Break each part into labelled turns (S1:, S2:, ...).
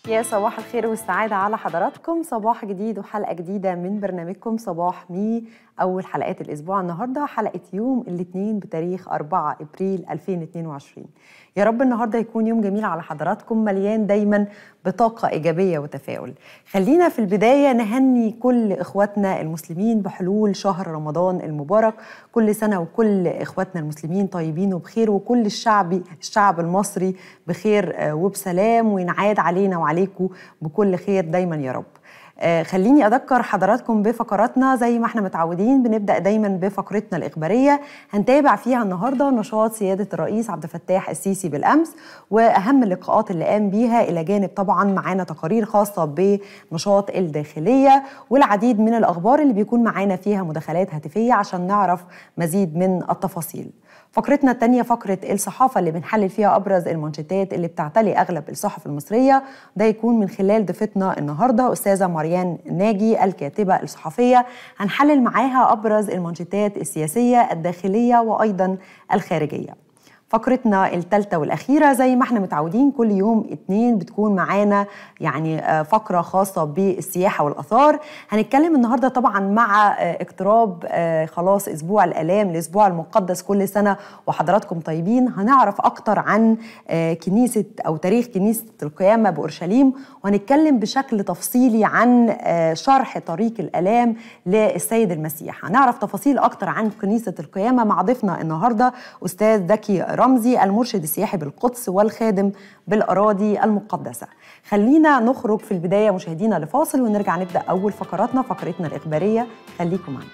S1: يا صباح الخير والسعادة على حضراتكم صباح جديد وحلقة جديدة من برنامجكم صباح مي أول حلقات الأسبوع النهاردة حلقة يوم الاثنين بتاريخ 4 إبريل 2022 يا رب النهاردة يكون يوم جميل على حضراتكم مليان دايما بطاقة إيجابية وتفاؤل خلينا في البداية نهني كل إخواتنا المسلمين بحلول شهر رمضان المبارك كل سنة وكل إخواتنا المسلمين طيبين وبخير وكل الشعب الشعب المصري بخير وبسلام وينعاد علينا وعليكم بكل خير دايما يا رب آه خليني أذكر حضراتكم بفقراتنا زي ما احنا متعودين بنبدأ دايما بفقرتنا الإخبارية هنتابع فيها النهاردة نشاط سيادة الرئيس عبد الفتاح السيسي بالأمس وأهم اللقاءات اللي قام بيها إلى جانب طبعا معانا تقارير خاصة بنشاط الداخلية والعديد من الأخبار اللي بيكون معانا فيها مداخلات هاتفية عشان نعرف مزيد من التفاصيل فقرتنا الثانية فقرة الصحافة اللي بنحلل فيها أبرز المانشيتات اللي بتعتلي أغلب الصحف المصرية ده يكون من خلال ضيفتنا النهاردة أستاذة مريان ناجي الكاتبة الصحفية هنحلل معاها أبرز المانشيتات السياسية الداخلية وأيضا الخارجية فقرتنا الثالثة والأخيرة زي ما احنا متعودين كل يوم اتنين بتكون معانا يعني فقرة خاصة بالسياحة والآثار هنتكلم النهاردة طبعا مع اقتراب خلاص أسبوع الآلام الأسبوع المقدس كل سنة وحضراتكم طيبين هنعرف أكتر عن كنيسة أو تاريخ كنيسة القيامة بأورشليم وهنتكلم بشكل تفصيلي عن شرح طريق الآلام للسيد المسيح هنعرف تفاصيل أكتر عن كنيسة القيامة مع ضيفنا النهاردة أستاذ ذكي رمزي المرشد السياحي بالقدس والخادم بالأراضي المقدسة خلينا نخرج في البداية مشاهدينا لفاصل ونرجع نبدأ أول فقراتنا فقرتنا الإخبارية خليكم معنا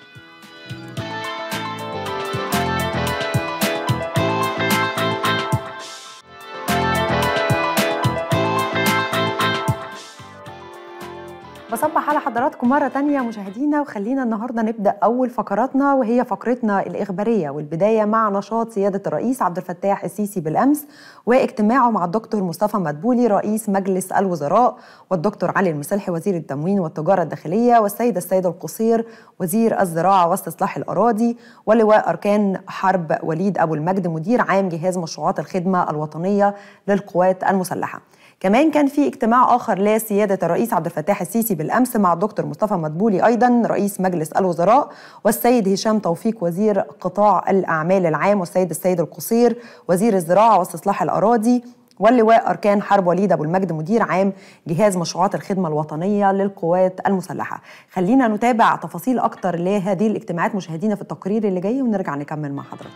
S1: بصبح على حضراتكم مرة تانية مشاهدينا وخلينا النهاردة نبدأ أول فقراتنا وهي فقرتنا الإخبارية والبداية مع نشاط سيادة الرئيس عبد الفتاح السيسي بالأمس واجتماعه مع الدكتور مصطفى مدبولي رئيس مجلس الوزراء والدكتور علي المسلحي وزير التموين والتجارة الداخلية والسيد السيد القصير وزير الزراعة واستصلاح الأراضي ولواء أركان حرب وليد أبو المجد مدير عام جهاز مشروعات الخدمة الوطنية للقوات المسلحة كمان كان في اجتماع اخر لسياده الرئيس عبد الفتاح السيسي بالامس مع الدكتور مصطفى مدبولي ايضا رئيس مجلس الوزراء والسيد هشام توفيق وزير قطاع الاعمال العام والسيد السيد القصير وزير الزراعه واستصلاح الاراضي واللواء أركان حرب وليد أبو المجد مدير عام جهاز مشروعات الخدمة الوطنية للقوات المسلحة خلينا نتابع تفاصيل أكتر لهذه الاجتماعات مشاهدينا في التقرير اللي جاي ونرجع نكمل مع حضراتكم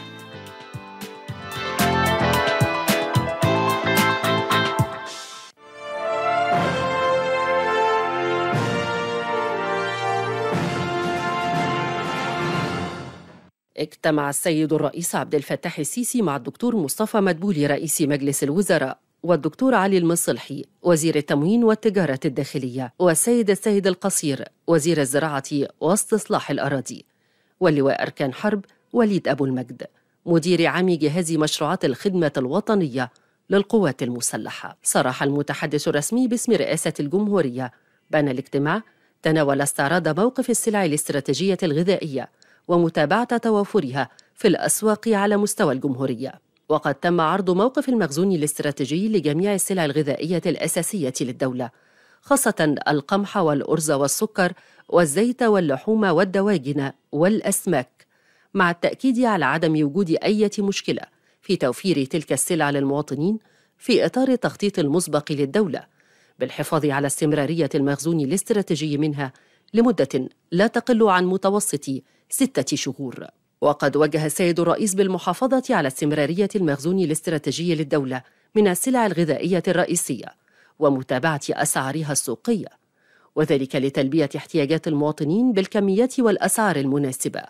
S2: اجتمع السيد الرئيس عبد الفتاح السيسي مع الدكتور مصطفى مدبولي رئيس مجلس الوزراء والدكتور علي المصلحي وزير التموين والتجارة الداخلية والسيد السيد القصير وزير الزراعة واستصلاح الأراضي واللواء أركان حرب وليد أبو المجد مدير عام جهاز مشروعات الخدمة الوطنية للقوات المسلحة صرح المتحدث الرسمي باسم رئاسة الجمهورية بأن الاجتماع تناول استعراض موقف السلع الاستراتيجية الغذائية ومتابعة توافرها في الأسواق على مستوى الجمهورية وقد تم عرض موقف المخزون الاستراتيجي لجميع السلع الغذائية الأساسية للدولة خاصة القمح والأرز والسكر والزيت واللحوم والدواجن والأسماك مع التأكيد على عدم وجود أي مشكلة في توفير تلك السلع للمواطنين في إطار التخطيط المسبق للدولة بالحفاظ على استمرارية المخزون الاستراتيجي منها لمدة لا تقل عن متوسط ستة شهور وقد وجه السيد الرئيس بالمحافظة على استمرارية المخزون الاستراتيجي للدولة من السلع الغذائية الرئيسية ومتابعة أسعارها السوقية وذلك لتلبية احتياجات المواطنين بالكميات والأسعار المناسبة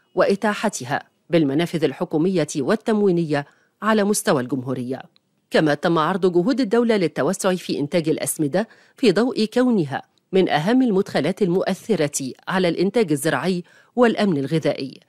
S2: وإتاحتها بالمنافذ الحكومية والتموينية على مستوى الجمهورية كما تم عرض جهود الدولة للتوسع في إنتاج الأسمدة في ضوء كونها من أهم المدخلات المؤثرة على الإنتاج الزراعي والأمن الغذائي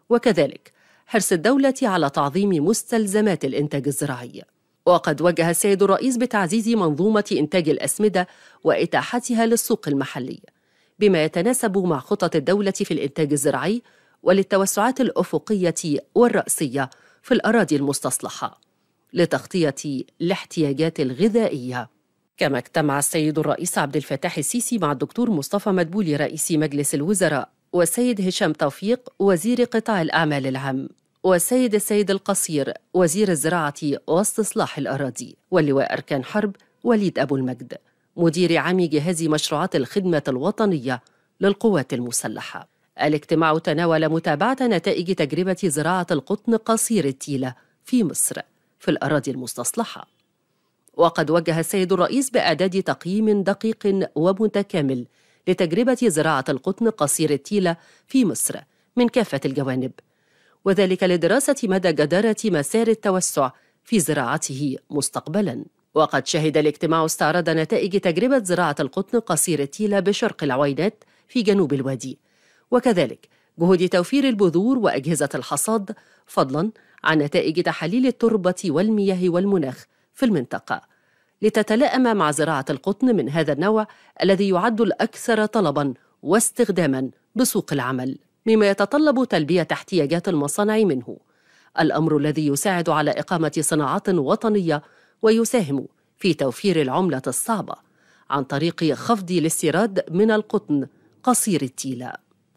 S2: وكذلك حرص الدولة على تعظيم مستلزمات الإنتاج الزراعي وقد وجه السيد الرئيس بتعزيز منظومة إنتاج الأسمدة وإتاحتها للسوق المحلي بما يتناسب مع خطط الدولة في الإنتاج الزراعي وللتوسعات الأفقية والرأسية في الأراضي المستصلحة لتغطية الاحتياجات الغذائية كما اجتمع السيد الرئيس عبد الفتاح السيسي مع الدكتور مصطفى مدبولي رئيس مجلس الوزراء والسيد هشام توفيق وزير قطاع الأعمال العام والسيد السيد القصير وزير الزراعة واستصلاح الأراضي واللواء أركان حرب وليد أبو المجد مدير عام جهاز مشروعات الخدمة الوطنية للقوات المسلحة الاجتماع تناول متابعة نتائج تجربة زراعة القطن قصير التيلة في مصر في الأراضي المستصلحة وقد وجه السيد الرئيس بإعداد تقييم دقيق ومتكامل لتجربة زراعة القطن قصير التيلة في مصر من كافة الجوانب وذلك لدراسة مدى جدارة مسار التوسع في زراعته مستقبلاً وقد شهد الاجتماع استعراض نتائج تجربة زراعة القطن قصير التيلة بشرق العوينات في جنوب الوادي وكذلك جهود توفير البذور وأجهزة الحصاد فضلاً عن نتائج تحاليل التربة والمياه والمناخ في المنطقة لتتلائم مع زراعة القطن من هذا النوع الذي يعد الأكثر طلباً واستخداماً بسوق العمل مما يتطلب تلبية احتياجات المصانع منه الأمر الذي يساعد على إقامة صناعات وطنية ويساهم في توفير العملة الصعبة عن طريق خفض الاستيراد من القطن قصير التيلة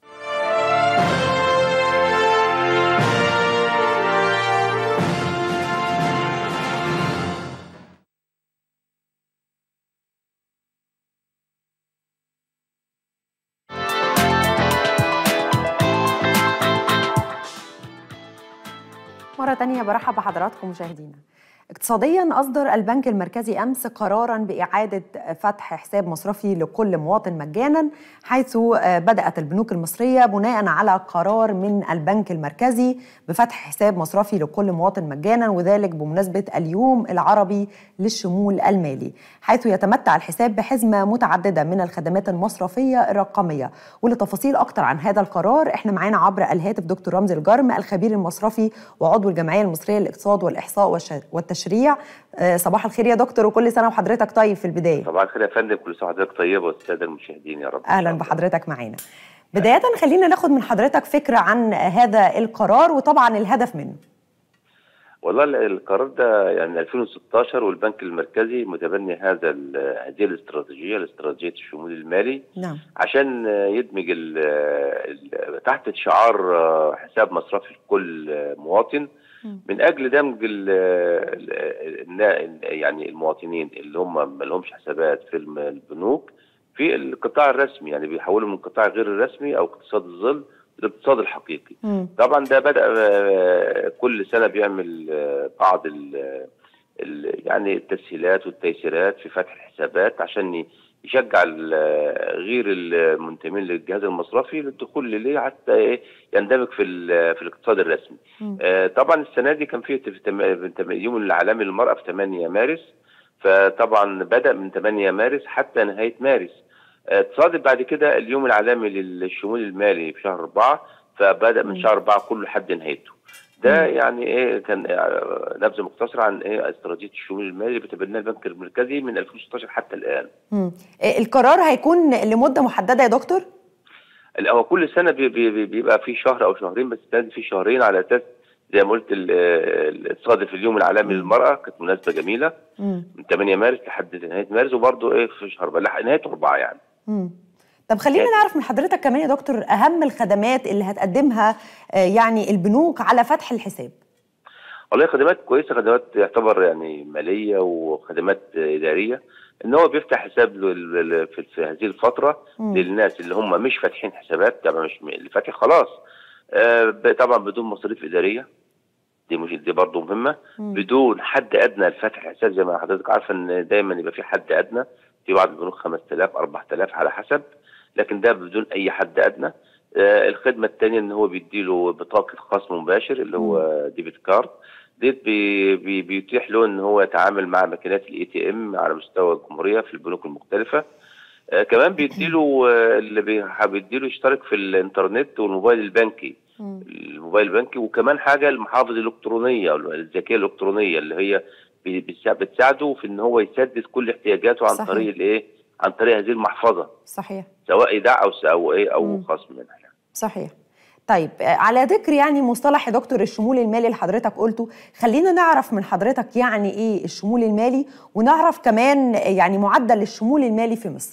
S1: مرة تانية برحب بحضراتكم مشاهدينا اقتصاديا أصدر البنك المركزي أمس قرارا بإعادة فتح حساب مصرفي لكل مواطن مجانا حيث بدأت البنوك المصرية بناء على قرار من البنك المركزي بفتح حساب مصرفي لكل مواطن مجانا وذلك بمناسبة اليوم العربي للشمول المالي حيث يتمتع الحساب بحزمة متعددة من الخدمات المصرفية الرقمية ولتفاصيل أكتر عن هذا القرار احنا معانا عبر الهاتف دكتور رمزي الجرم الخبير المصرفي وعضو الجمعية المصرية للاقتصاد والإحصاء والتشريع التشريع صباح الخير يا دكتور وكل سنه وحضرتك طيب في البدايه
S3: صباح الخير يا فندم كل سنه وحضرتك طيبه والساده المشاهدين يا رب
S1: اهلا بحضرتك معانا بدايه خلينا ناخد من حضرتك فكره عن هذا القرار وطبعا الهدف منه
S3: والله القرار ده يعني 2016 والبنك المركزي متبني هذا هذه الاستراتيجيه الاستراتيجيه الشمول المالي
S1: نعم
S3: عشان يدمج ال ال تحت شعار حساب مصرفي لكل مواطن من اجل دمج ال ال يعني المواطنين اللي هم ما لهمش حسابات في البنوك في القطاع الرسمي يعني بيحولوا من القطاع غير الرسمي او اقتصاد الظل للاقتصاد الحقيقي.
S1: مم.
S3: طبعا ده بدا كل سنه بيعمل بعض ال يعني التسهيلات والتيسيرات في فتح الحسابات عشان يشجع غير المنتمين للجهاز المصرفي للدخول ليه حتى ايه يندمج في في الاقتصاد الرسمي. آه طبعا السنه دي كان في يوم العالمي للمراه في 8 مارس فطبعا بدا من 8 مارس حتى نهايه مارس. آه تصادف بعد كده اليوم العالمي للشمول المالي في شهر 4 فبدا من شهر 4 كله لحد نهايته. ده يعني ايه كان نبذه مختصره عن ايه استراتيجيه الشمول المالي اللي بيتبناها البنك المركزي من 2016 حتى الان.
S1: مم. القرار هيكون لمده محدده يا دكتور؟
S3: هو كل سنه بي بي بيبقى في شهر او شهرين بس السنه في شهرين على اساس زي ما قلت تصادف اليوم العالمي للمراه كانت مناسبه جميله
S1: مم.
S3: من 8 مارس لحد نهايه مارس وبرضه ايه في شهر نهايه اربعه يعني.
S1: مم. طب خلينا نعرف من حضرتك كمان يا دكتور اهم الخدمات اللي هتقدمها يعني البنوك على فتح الحساب
S3: والله خدمات كويسه خدمات تعتبر يعني ماليه وخدمات اداريه ان هو بيفتح حساب في هذه الفتره
S1: مم.
S3: للناس اللي هم مش فاتحين حسابات طبعا مش اللي فاتح خلاص آه طبعا بدون مصاريف اداريه دي مش دي برضه مهمه
S1: مم.
S3: بدون حد ادنى لفتح الحساب زي ما حضرتك عارفه ان دايما يبقى في حد ادنى في بعض البنوك 5000 4000 على حسب لكن ده بدون اي حد ادنى آه الخدمه الثانيه ان هو بيديله بطاقه خصم مباشر اللي هو ديبت كارد ديت بي بي بيتيح له ان هو يتعامل مع ماكينات الاي تي ام على مستوى الجمهوريه في البنوك المختلفه آه كمان بيديله آه اللي بيديله يشترك في الانترنت والموبايل البنكي
S1: مم.
S3: الموبايل البنكي وكمان حاجه المحافظ الالكترونيه الذكيه الالكترونيه اللي هي بتساعده في ان هو يسدد كل احتياجاته عن
S1: صحيح.
S3: طريق الايه عن طريق هذه المحفظه
S1: صحيح
S3: سواء ايداع او او ايه او
S1: مم.
S3: خصم منها يعني.
S1: صحيح طيب على ذكر يعني مصطلح يا دكتور الشمول المالي اللي حضرتك قلته خلينا نعرف من حضرتك يعني ايه الشمول المالي ونعرف كمان يعني معدل الشمول المالي في مصر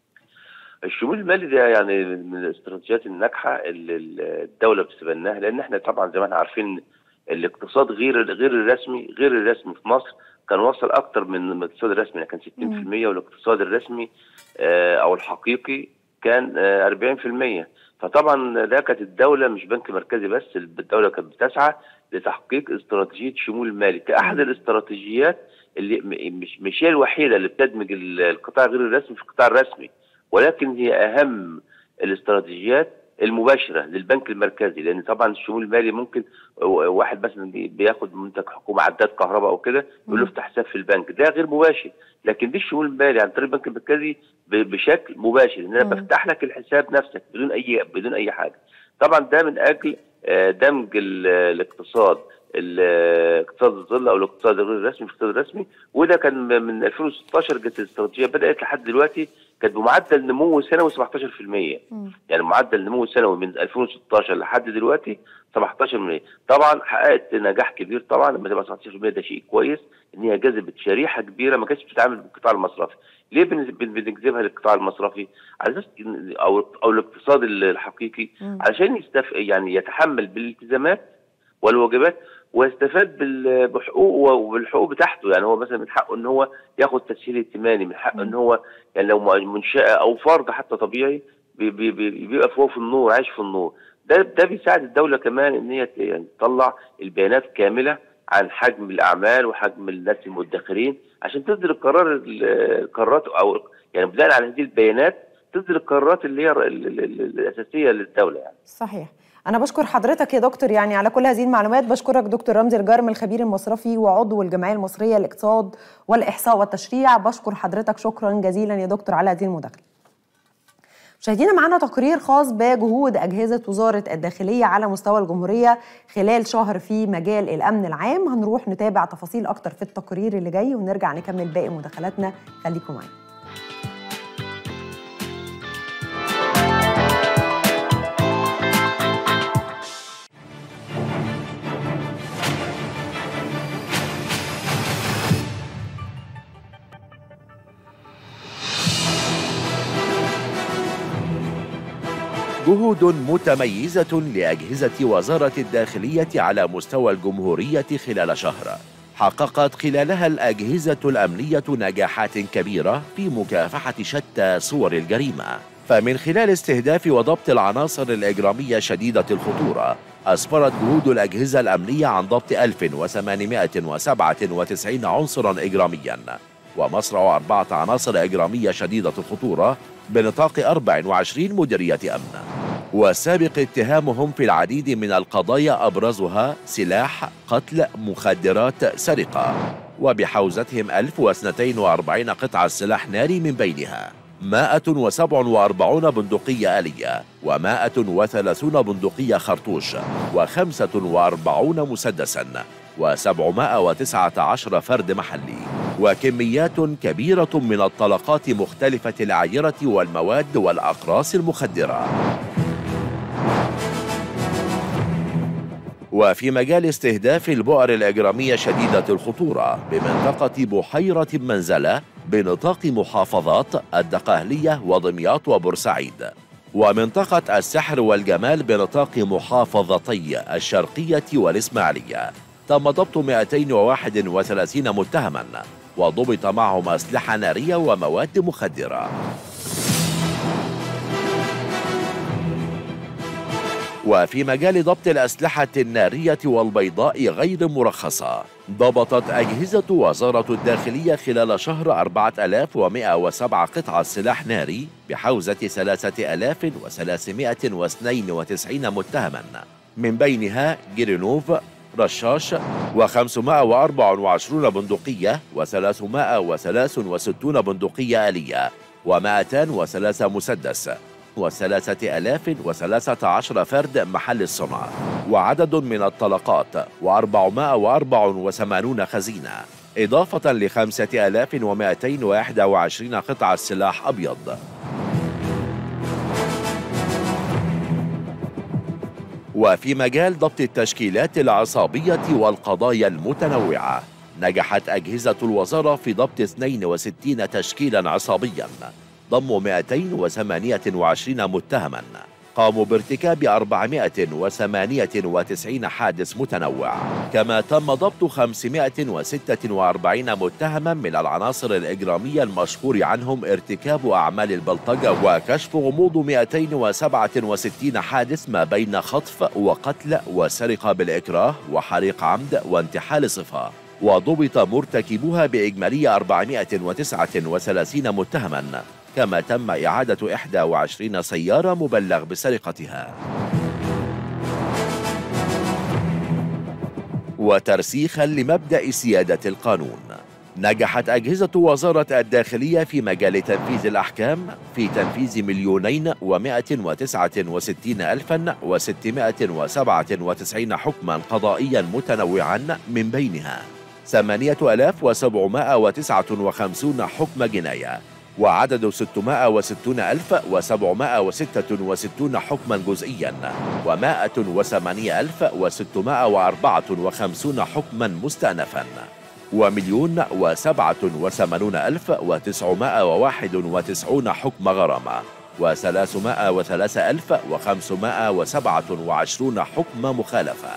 S3: الشمول المالي ده يعني من الاستراتيجيات الناجحه اللي الدوله بتتبناها لان احنا طبعا زي ما احنا عارفين الاقتصاد غير غير الرسمي غير الرسمي في مصر كان وصل اكتر من الاقتصاد الرسمي كان 60% والاقتصاد الرسمي او الحقيقي كان 40% فطبعا ده كانت الدوله مش بنك مركزي بس الدوله كانت بتسعى لتحقيق استراتيجيه شمول مالي كاحد الاستراتيجيات اللي مش مش هي الوحيده اللي بتدمج القطاع غير الرسمي في القطاع الرسمي ولكن هي اهم الاستراتيجيات المباشره للبنك المركزي لان طبعا الشمول المالي ممكن واحد مثلا بياخد منتج حكومه عداد كهرباء او كده يقول له افتح حساب في البنك ده غير مباشر لكن دي الشمول المالي عن طريق البنك المركزي بشكل مباشر ان انا بفتح لك الحساب نفسك بدون اي بدون اي حاجه طبعا ده من اجل دمج الاقتصاد اقتصاد الظل او الاقتصاد غير الرسمي في الاقتصاد الرسمي وده كان من 2016 جت الاستراتيجيه بدات لحد دلوقتي كانت بمعدل نمو سنوي 17% يعني معدل نمو سنوي من 2016 لحد دلوقتي 17% طبعا حققت نجاح كبير طبعا لما تبقى 17% ده شيء كويس ان هي جذبت شريحه كبيره ما كانتش بتتعامل بالقطاع المصرفي ليه بنجذبها للقطاع المصرفي على اساس او او الاقتصاد الحقيقي علشان يستف يعني يتحمل بالالتزامات والواجبات ويستفاد بحقوقه وبالحقوق بتاعته يعني هو مثلا من حقه ان هو ياخد تسهيل ائتماني من حقه ان هو يعني لو منشاه او فرد حتى طبيعي بيبقى فوق في النور عايش في النور ده ده بيساعد الدوله كمان ان هي يعني تطلع البيانات كامله عن حجم الاعمال وحجم الناس المدخرين عشان تصدر القرار القرارات او يعني بناء على هذه البيانات تصدر القرارات اللي هي الاساسيه للدوله يعني
S1: صحيح أنا بشكر حضرتك يا دكتور يعني على كل هذه المعلومات بشكرك دكتور رمزي الجرم الخبير المصرفي وعضو الجمعية المصرية للاقتصاد والإحصاء والتشريع بشكر حضرتك شكرا جزيلا يا دكتور على هذه المداخلة مشاهدينا معنا تقرير خاص بجهود أجهزة وزارة الداخلية على مستوى الجمهورية خلال شهر في مجال الأمن العام هنروح نتابع تفاصيل أكتر في التقرير اللي جاي ونرجع نكمل باقي مداخلاتنا خليكم معانا
S4: جهود متميزة لأجهزة وزارة الداخلية على مستوى الجمهورية خلال شهر حققت خلالها الأجهزة الأمنية نجاحات كبيرة في مكافحة شتى صور الجريمة فمن خلال استهداف وضبط العناصر الإجرامية شديدة الخطورة أسفرت جهود الأجهزة الأمنية عن ضبط 1897 عنصرا إجراميا ومصرع أربعة عناصر إجرامية شديدة الخطورة بنطاق 24 مديرية أمن وسابق اتهامهم في العديد من القضايا أبرزها سلاح قتل مخدرات سرقة وبحوزتهم 1042 قطعة سلاح ناري من بينها 147 بندقية آلية و130 بندقية خرطوش و45 مسدسا و719 فرد محلي وكميات كبيرة من الطلقات مختلفة العيرة والمواد والأقراص المخدرة وفي مجال استهداف البؤر الإجرامية شديدة الخطورة بمنطقة بحيرة منزلة بنطاق محافظات الدقهلية ودمياط وبورسعيد ومنطقة السحر والجمال بنطاق محافظتي الشرقية والإسماعيلية تم ضبط 231 متهما وضبط معهم أسلحة نارية ومواد مخدرة وفي مجال ضبط الأسلحة النارية والبيضاء غير مرخصة ضبطت أجهزة وزارة الداخلية خلال شهر 4107 قطعة سلاح ناري بحوزة 3392 متهما من بينها جرينوف رشاش و524 بندقية و363 بندقية آلية و203 مسدس وثلاثة آلاف وثلاثة عشر فرد محل الصنع وعدد من الطلقات وأربعمائة وأربع وثمانون خزينة إضافة لخمسة آلاف ومائتين وإحدى وعشرين قطعة سلاح أبيض وفي مجال ضبط التشكيلات العصابية والقضايا المتنوعة نجحت أجهزة الوزارة في ضبط 62 تشكيلا عصابيا ضموا 228 متهما قاموا بارتكاب 498 حادث متنوع كما تم ضبط 546 متهما من العناصر الإجرامية المشهور عنهم ارتكاب أعمال البلطجة وكشف غموض 267 حادث ما بين خطف وقتل وسرقة بالإكراه وحريق عمد وانتحال صفة وضبط مرتكبوها بإجمالي 439 متهما كما تم إعادة 21 سيارة مبلغ بسرقتها وترسيخا لمبدأ سيادة القانون نجحت أجهزة وزارة الداخلية في مجال تنفيذ الأحكام في تنفيذ مليونين ومائة وتسعة وستين ألفا وستمائة وسبعة وتسعين حكما قضائيا متنوعا من بينها ثمانية ألاف وسبعمائة وتسعة وخمسون حكم جناية وعدد 660 ألف وسبعمائة وستة وستون حكما جزئيا ومائة وثمانية ألف وستمائة وأربعة وخمسون حكما مستأنفا ومليون وسبعة وثمانون ألف وتسعمائة وواحد وتسعون حكم غرامة وثلاثمائة وثلاث ألف وخمسمائة وسبعة وعشرون حكم مخالفة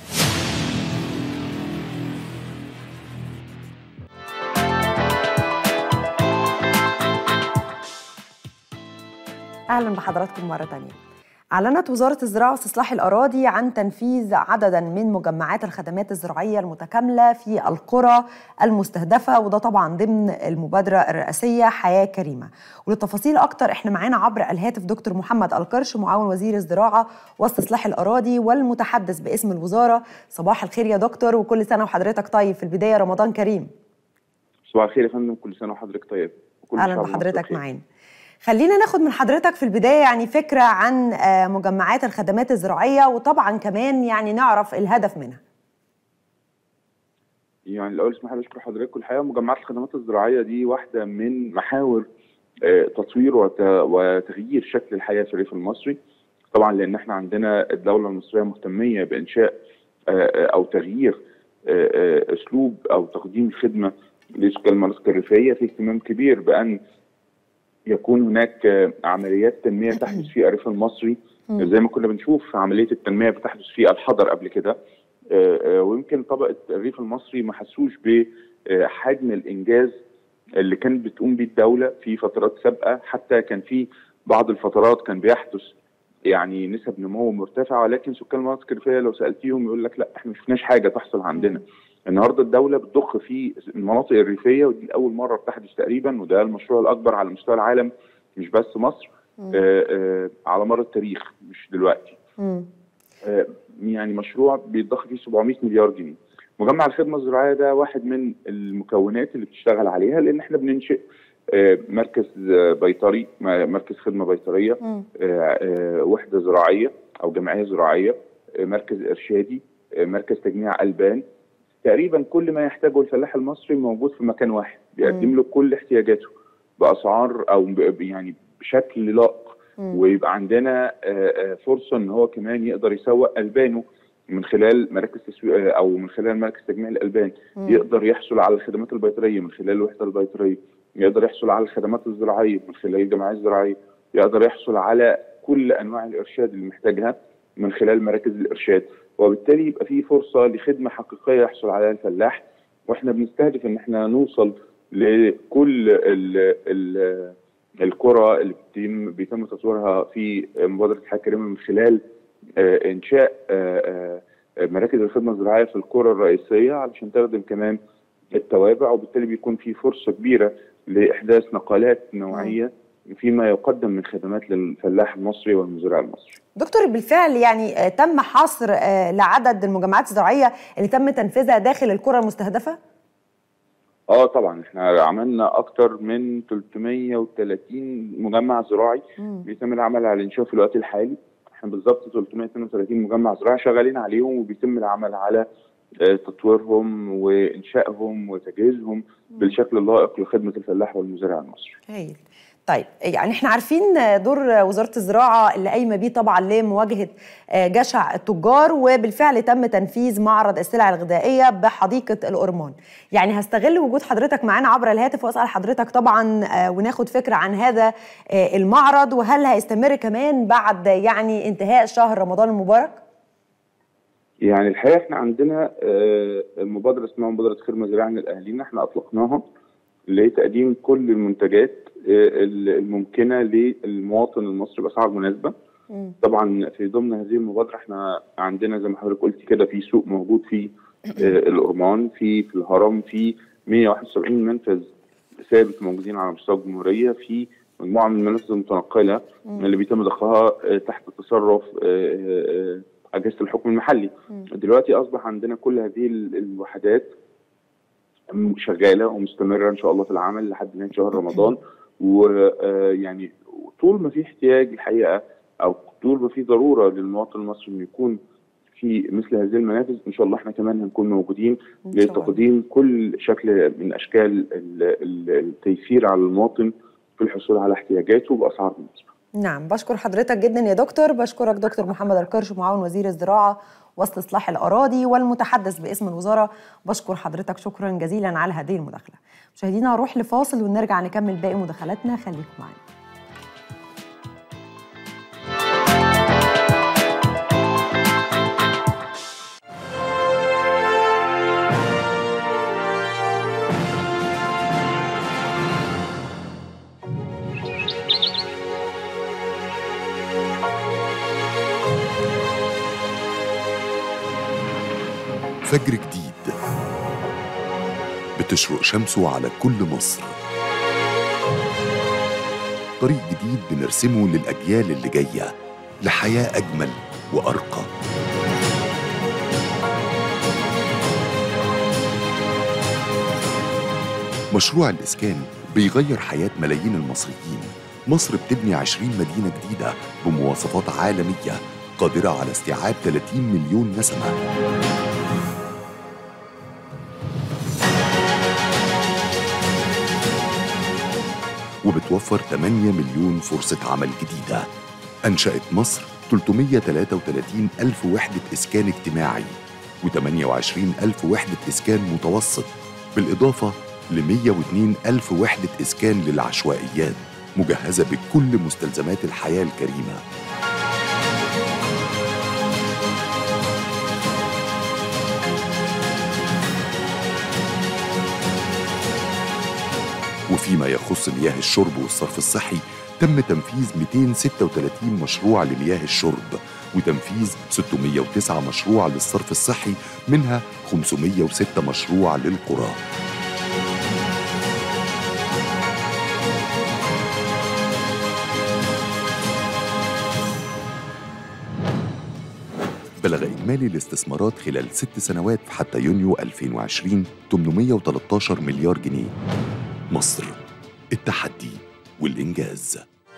S1: اهلا بحضراتكم مره تانية أعلنت وزارة الزراعة واستصلاح الأراضي عن تنفيذ عددا من مجمعات الخدمات الزراعية المتكاملة في القرى المستهدفة وده طبعا ضمن المبادرة الرئاسية حياة كريمة وللتفاصيل أكتر إحنا معانا عبر الهاتف دكتور محمد القرش معاون وزير الزراعة واستصلاح الأراضي والمتحدث باسم الوزارة صباح الخير يا دكتور وكل سنة وحضرتك طيب في البداية رمضان كريم
S5: صباح الخير يا فندم كل سنة وحضرتك طيب وكل
S1: أهلا
S5: شعب مصر
S1: بحضرتك
S5: بخير.
S1: معانا خلينا ناخد من حضرتك في البداية يعني فكرة عن آه، مجمعات الخدمات الزراعية وطبعا كمان يعني نعرف الهدف منها
S5: يعني الأول اسمح لي أشكر حضرتك والحقيقة مجمعات الخدمات الزراعية دي واحدة من محاور آه، تطوير وت- وتغيير شكل الحياة في الريف المصري طبعا لأن احنا عندنا الدولة المصرية مهتمية بإنشاء آه، آه، أو تغيير آه، آه، أسلوب أو تقديم الخدمة لسكان المناطق الريفية في اهتمام كبير بأن يكون هناك آه، عمليات تنمية تحدث في الريف المصري زي ما كنا بنشوف عملية التنمية بتحدث في الحضر قبل كده آه، آه، ويمكن طبقة الريف المصري ما حسوش بحجم الإنجاز اللي كانت بتقوم بيه الدولة في فترات سابقة حتى كان في بعض الفترات كان بيحدث يعني نسب نمو مرتفعة ولكن سكان المناطق الريفية لو سألتيهم يقول لك لا احنا ما شفناش حاجة تحصل عندنا النهارده الدولة بتضخ في المناطق الريفية ودي أول مرة بتحدث تقريبا وده المشروع الأكبر على مستوى العالم مش بس مصر آه، آه، على مر التاريخ مش دلوقتي
S1: مم.
S5: آه، يعني مشروع بيتضخ فيه 700 مليار جنيه مجمع الخدمه الزراعيه ده واحد من المكونات اللي بتشتغل عليها لان احنا بننشئ آه، مركز آه، بيطري م- مركز خدمه بيطريه
S1: مم.
S5: آه، آه، وحده زراعيه او جمعيه زراعيه آه، مركز ارشادي آه، مركز تجميع البان تقريبا كل ما يحتاجه الفلاح المصري موجود في مكان واحد بيقدم له كل احتياجاته باسعار او ب- يعني بشكل لائق
S1: مم.
S5: ويبقى عندنا آه، آه، فرصه ان هو كمان يقدر يسوق البانه من خلال مراكز تسويق آه، او من خلال مركز تجميع الالبان
S1: مم.
S5: يقدر يحصل على الخدمات البيطريه من خلال الوحده البيطريه يقدر يحصل على الخدمات الزراعيه من خلال الجمعيات الزراعيه يقدر يحصل على كل انواع الارشاد اللي محتاجها من خلال مراكز الارشاد وبالتالي يبقى في فرصه لخدمه حقيقيه يحصل عليها الفلاح واحنا بنستهدف ان احنا نوصل لكل ال ال القرى اللي بيتم بيتم تطويرها في مبادره الحياه الكريمه من خلال آه، انشاء آه، آه، مراكز الخدمه الزراعيه في القرى الرئيسيه علشان تخدم كمان التوابع وبالتالي بيكون في فرصه كبيره لاحداث نقلات نوعيه فيما يقدم من خدمات للفلاح المصري والمزارع المصري.
S1: دكتور بالفعل يعني آه، تم حصر آه، لعدد المجمعات الزراعية اللي تم تنفيذها داخل القرى المستهدفة
S5: اه طبعا احنا عملنا اكتر من 330 مجمع زراعي
S1: مم.
S5: بيتم العمل على الانشاء في الوقت الحالي احنا بالظبط 332 مجمع زراعي شغالين عليهم وبيتم العمل على آه، تطويرهم وانشائهم وتجهيزهم بالشكل اللائق لخدمه الفلاح والمزارع المصري.
S1: هايل طيب يعني احنا عارفين دور وزاره الزراعه اللي قايمه بيه طبعا لمواجهه جشع التجار وبالفعل تم تنفيذ معرض السلع الغذائيه بحديقه الأرمان يعني هستغل وجود حضرتك معانا عبر الهاتف واسال حضرتك طبعا وناخد فكره عن هذا المعرض وهل هيستمر كمان بعد يعني انتهاء شهر رمضان المبارك؟
S5: يعني الحقيقه احنا عندنا مبادره اسمها مبادره خير مزارعنا لاهالينا احنا اطلقناها لتقديم كل المنتجات الممكنه للمواطن المصري باسعار مناسبه
S1: مم.
S5: طبعا في ضمن هذه المبادره احنا عندنا زي ما حضرتك قلت كده في سوق موجود في الأرمان في في الهرم في 171 منفذ ثابت موجودين على مستوى الجمهوريه في مجموعه من المنافذ المتنقله
S1: مم.
S5: اللي بيتم ضخها آه، تحت تصرف آه، آه، اجهزه الحكم المحلي
S1: مم.
S5: دلوقتي اصبح عندنا كل هذه ال- الوحدات م- شغاله ومستمره ان شاء الله في العمل لحد نهايه شهر رمضان ويعني طول ما في احتياج الحقيقه او طول ما في ضروره للمواطن المصري انه يكون في مثل هذه المنافذ ان شاء الله احنا كمان هنكون موجودين
S1: إن شاء الله.
S5: لتقديم كل شكل من اشكال ال- ال- التيسير على المواطن في الحصول على احتياجاته باسعار مناسبه.
S1: نعم بشكر حضرتك جدا يا دكتور بشكرك دكتور محمد القرش معاون وزير الزراعة واستصلاح الأراضي والمتحدث باسم الوزارة بشكر حضرتك شكرا جزيلا على هذه المداخلة مشاهدينا هروح لفاصل ونرجع نكمل باقي مداخلاتنا خليكم معنا
S6: فجر جديد بتشرق شمسه على كل مصر طريق جديد بنرسمه للأجيال اللي جاية لحياة أجمل وأرقى مشروع الإسكان بيغير حياة ملايين المصريين مصر بتبني 20 مدينة جديدة بمواصفات عالمية قادرة على استيعاب 30 مليون نسمة وبتوفر 8 مليون فرصة عمل جديدة أنشأت مصر 333 ألف وحدة إسكان اجتماعي و28 ألف وحدة إسكان متوسط بالإضافة ل 102 ألف وحدة إسكان للعشوائيات مجهزة بكل مستلزمات الحياة الكريمة وفيما يخص مياه الشرب والصرف الصحي تم تنفيذ 236 مشروع لمياه الشرب وتنفيذ 609 مشروع للصرف الصحي منها 506 مشروع للقرى بلغ إجمالي الاستثمارات خلال ست سنوات حتى يونيو 2020 813 مليار جنيه مصر التحدي والإنجاز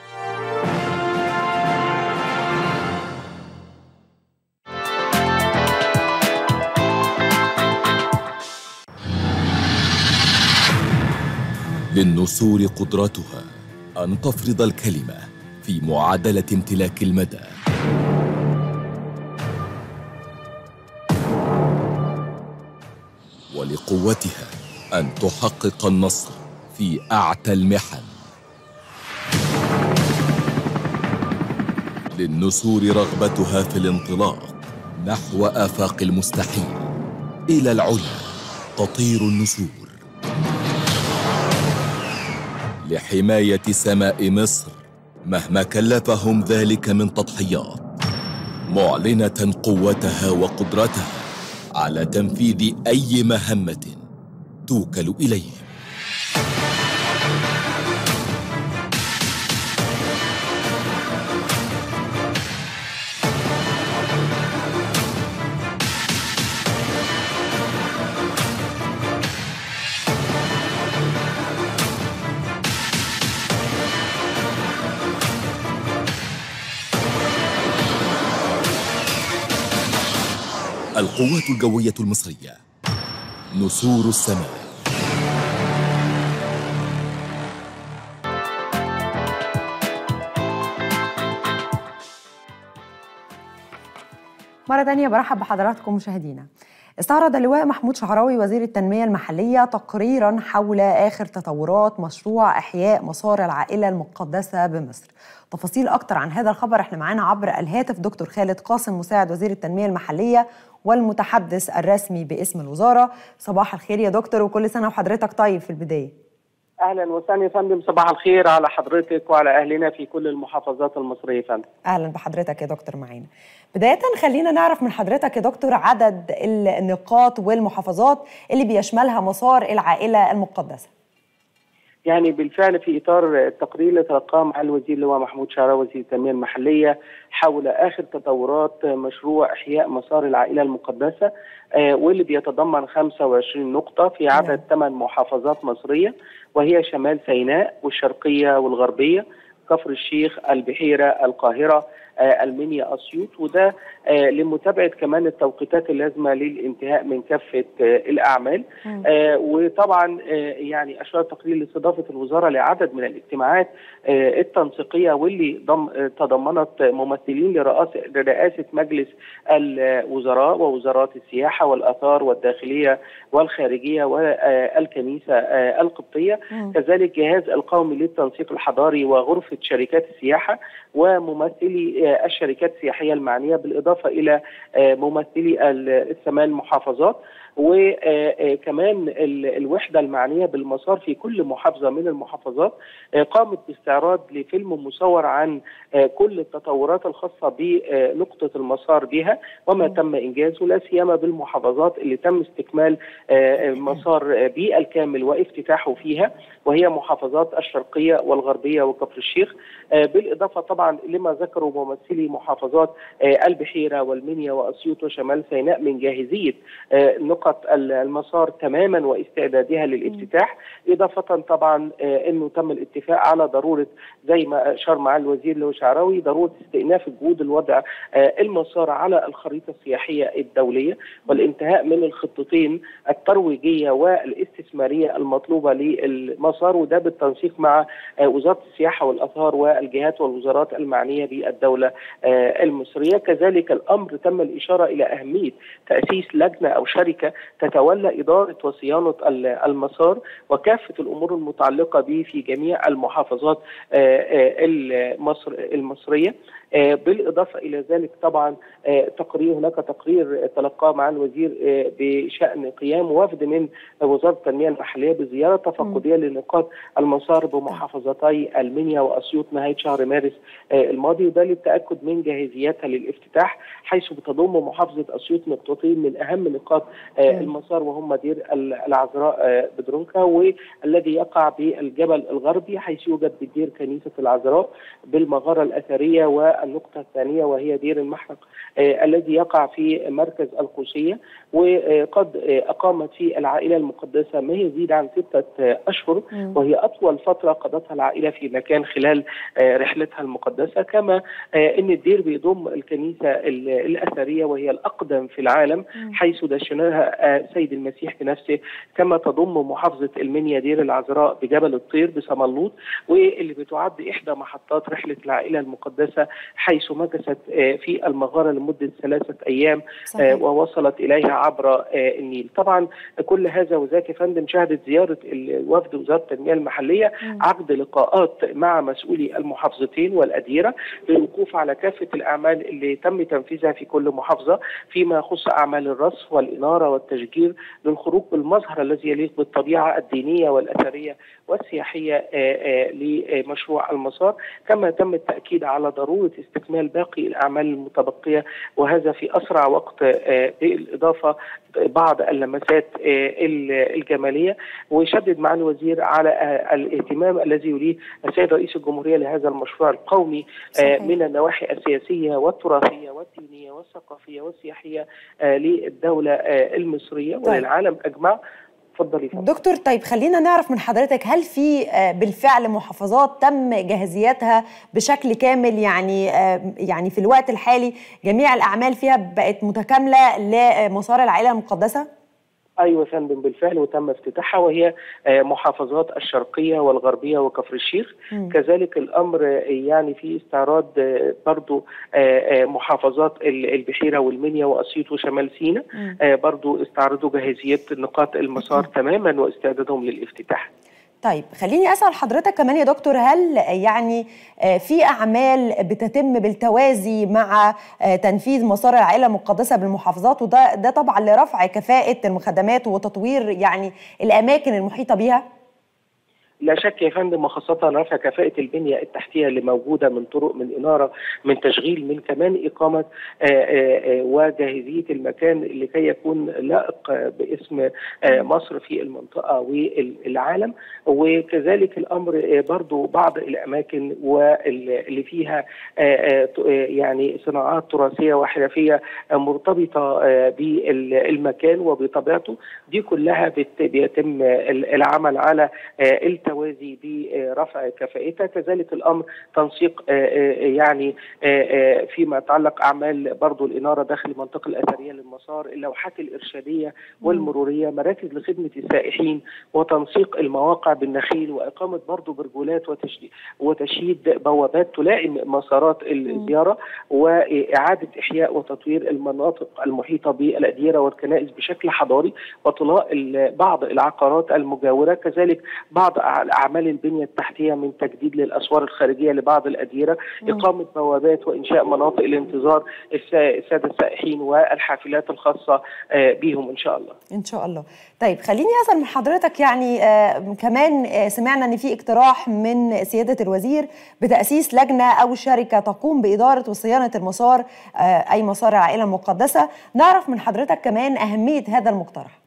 S7: للنسور قدرتها أن تفرض الكلمة في معادلة امتلاك المدى ولقوتها أن تحقق النصر في أعتى المحن للنسور رغبتها في الانطلاق نحو آفاق المستحيل إلى العلا تطير النسور لحماية سماء مصر مهما كلفهم ذلك من تضحيات معلنة قوتها وقدرتها على تنفيذ أي مهمة توكل إليهم القوات الجوية المصرية نسور السماء
S1: مرة تانية برحب بحضراتكم مشاهدينا استعرض اللواء محمود شعراوي وزير التنمية المحلية تقريرا حول آخر تطورات مشروع إحياء مسار العائلة المقدسة بمصر تفاصيل أكتر عن هذا الخبر احنا معانا عبر الهاتف دكتور خالد قاسم مساعد وزير التنمية المحلية والمتحدث الرسمي باسم الوزارة صباح الخير يا دكتور وكل سنة وحضرتك طيب في البداية
S8: اهلا وسهلا يا فندم صباح الخير على حضرتك وعلى اهلنا في كل المحافظات المصريه يا فندم
S1: اهلا بحضرتك يا دكتور معانا بدايه خلينا نعرف من حضرتك يا دكتور عدد النقاط والمحافظات اللي بيشملها مسار العائله المقدسه
S8: يعني بالفعل في اطار التقرير اللي تلقاه مع الوزير اللي هو محمود شعراوي وزير التنميه المحليه حول اخر تطورات مشروع احياء مسار العائله المقدسه آه واللي بيتضمن 25 نقطه في عدد ثمان محافظات مصريه وهي شمال سيناء والشرقيه والغربيه كفر الشيخ البحيره القاهره آه المنيا اسيوط وده آه لمتابعه كمان التوقيتات اللازمه للانتهاء من كافه آه الاعمال آه وطبعا آه يعني اشار التقرير لاستضافه الوزاره لعدد من الاجتماعات آه التنسيقيه واللي ضم آه تضمنت ممثلين لرئاسه لرئاسه مجلس الوزراء ووزارات السياحه والاثار والداخليه والخارجيه والكنيسه آه القبطيه
S1: مم.
S8: كذلك جهاز القومي للتنسيق الحضاري وغرفه شركات السياحه وممثلي آه الشركات السياحيه المعنيه بالاضافه الى آه ممثلي الثمان محافظات وكمان الوحده المعنيه بالمسار في كل محافظه من المحافظات آه قامت باستعراض لفيلم مصور عن آه كل التطورات الخاصه بنقطه المسار بها وما تم انجازه لا سيما بالمحافظات اللي تم استكمال آه مسار بالكامل وافتتاحه فيها وهي محافظات الشرقيه والغربيه وكفر الشيخ بالاضافه طبعا لما ذكروا ممثلي محافظات البحيره والمنيا واسيوط وشمال سيناء من جاهزيه نقط المسار تماما واستعدادها للافتتاح اضافه طبعا انه تم الاتفاق على ضروره زي ما اشار مع الوزير لو شعراوي ضروره استئناف الجهود الوضع المسار على الخريطه السياحيه الدوليه والانتهاء من الخطتين الترويجيه والاستثماريه المطلوبه للمسار وده بالتنسيق مع وزاره السياحه والاثار والجهات والوزارات المعنيه بالدوله المصريه كذلك الامر تم الاشاره الى اهميه تاسيس لجنه او شركه تتولى اداره وصيانه المسار وكافه الامور المتعلقه به في جميع المحافظات المصر المصريه بالاضافه الى ذلك طبعا تقرير هناك تقرير تلقاه مع الوزير بشان قيام وفد من وزاره التنميه المحليه بزياره تفقديه لنقاط المسار بمحافظتي المنيا واسيوط نهايه شهر مارس الماضي وده للتاكد من جاهزيتها للافتتاح حيث بتضم محافظه اسيوط نقطتين من اهم نقاط المسار وهم دير العذراء بدرونكا والذي يقع بالجبل الغربي حيث يوجد بدير كنيسه العذراء بالمغاره الاثريه والنقطه الثانيه وهي دير المحرق الذي يقع في مركز القوسيه وقد اقامت في العائله المقدسه ما يزيد عن سته اشهر وهي اطول فتره قضتها العائله في مكان خلال رحلتها المقدسه كما ان الدير بيضم الكنيسه الاثريه وهي الاقدم في العالم حيث دشنها سيد المسيح بنفسه كما تضم محافظه المنيا دير العذراء بجبل الطير بسملوط واللي بتعد احدى محطات رحله العائله المقدسه حيث مكثت في المغاره لمده ثلاثه ايام صحيح. ووصلت اليها عبر النيل طبعا كل هذا وذاك يا فندم شهدت زياره وفد وزاره التنميه المحليه م. عقد لقاءات مع مسؤولي المحافظتين والاديره للوقوف على كافه الاعمال اللي تم تنفيذها في كل محافظه فيما يخص اعمال الرصف والاناره والتشجير للخروج بالمظهر الذي يليق بالطبيعه الدينيه والاثريه والسياحيه لمشروع المسار كما تم التاكيد على ضروره استكمال باقي الاعمال المتبقيه وهذا في اسرع وقت بالاضافه بعض اللمسات الجماليه ويشدد مع الوزير على الاهتمام الذي يريه السيد رئيس الجمهوريه لهذا المشروع القومي صحيح. من النواحي السياسيه والتراثيه والدينيه والثقافيه والسياحيه للدوله المصريه طيب. وللعالم اجمع اتفضلي
S1: دكتور طيب خلينا نعرف من حضرتك هل في بالفعل محافظات تم جاهزيتها بشكل كامل يعني يعني في الوقت الحالي جميع الاعمال فيها بقت متكامله لمسار العائله المقدسه؟
S8: ايوه يا فندم بالفعل وتم افتتاحها وهي آه، محافظات الشرقيه والغربيه وكفر الشيخ
S1: مم.
S8: كذلك الامر آه، يعني في استعراض آه، برضو آه، آه، محافظات ال- البحيره والمنيا واسيوط وشمال سيناء
S1: مم.
S8: آه، برضو استعرضوا جاهزيه نقاط المسار تماما واستعدادهم للافتتاح
S1: طيب خليني اسال حضرتك كمان يا دكتور هل يعني آه، في اعمال بتتم بالتوازي مع آه، تنفيذ مسار العائله المقدسه بالمحافظات وده ده طبعا لرفع كفاءه الخدمات وتطوير يعني الاماكن المحيطه بها
S8: لا شك يا فندم وخاصة رفع كفاءة البنية التحتية اللي موجودة من طرق من إنارة من تشغيل من كمان إقامة آه، آه، آه، وجاهزية المكان لكي يكون لائق آه، باسم آه، مصر في المنطقة والعالم وكذلك الأمر آه، برضو بعض الأماكن واللي فيها آه، آه، ت- آه، يعني صناعات تراثية وحرفية آه، مرتبطة آه، بالمكان وبطبيعته دي كلها بت- بيتم ال- العمل على آه، التوازي برفع كفاءتها كذلك الامر تنسيق آه، آه، يعني آه، آه، فيما يتعلق اعمال برضو الاناره داخل المنطقه الاثريه للمسار اللوحات الارشاديه والمروريه مراكز لخدمه السائحين وتنسيق المواقع بالنخيل واقامه برضو برجولات وتشديد وتشييد بوابات تلائم مسارات الزياره واعاده احياء وتطوير المناطق المحيطه بالاديره والكنائس بشكل حضاري وطلاء ال- بعض العقارات المجاوره كذلك بعض أع- اعمال البنيه التحتيه من تجديد للاسوار الخارجيه لبعض الاديره اقامه بوابات وانشاء مناطق الانتظار الس- الساده السائحين والحافلات الخاصه آه، بهم ان شاء الله
S1: ان شاء الله طيب خليني اسال من حضرتك يعني آه كمان آه سمعنا ان في اقتراح من سياده الوزير بتاسيس لجنه او شركه تقوم باداره وصيانه المسار آه اي مسار العائله المقدسه نعرف من حضرتك كمان اهميه هذا المقترح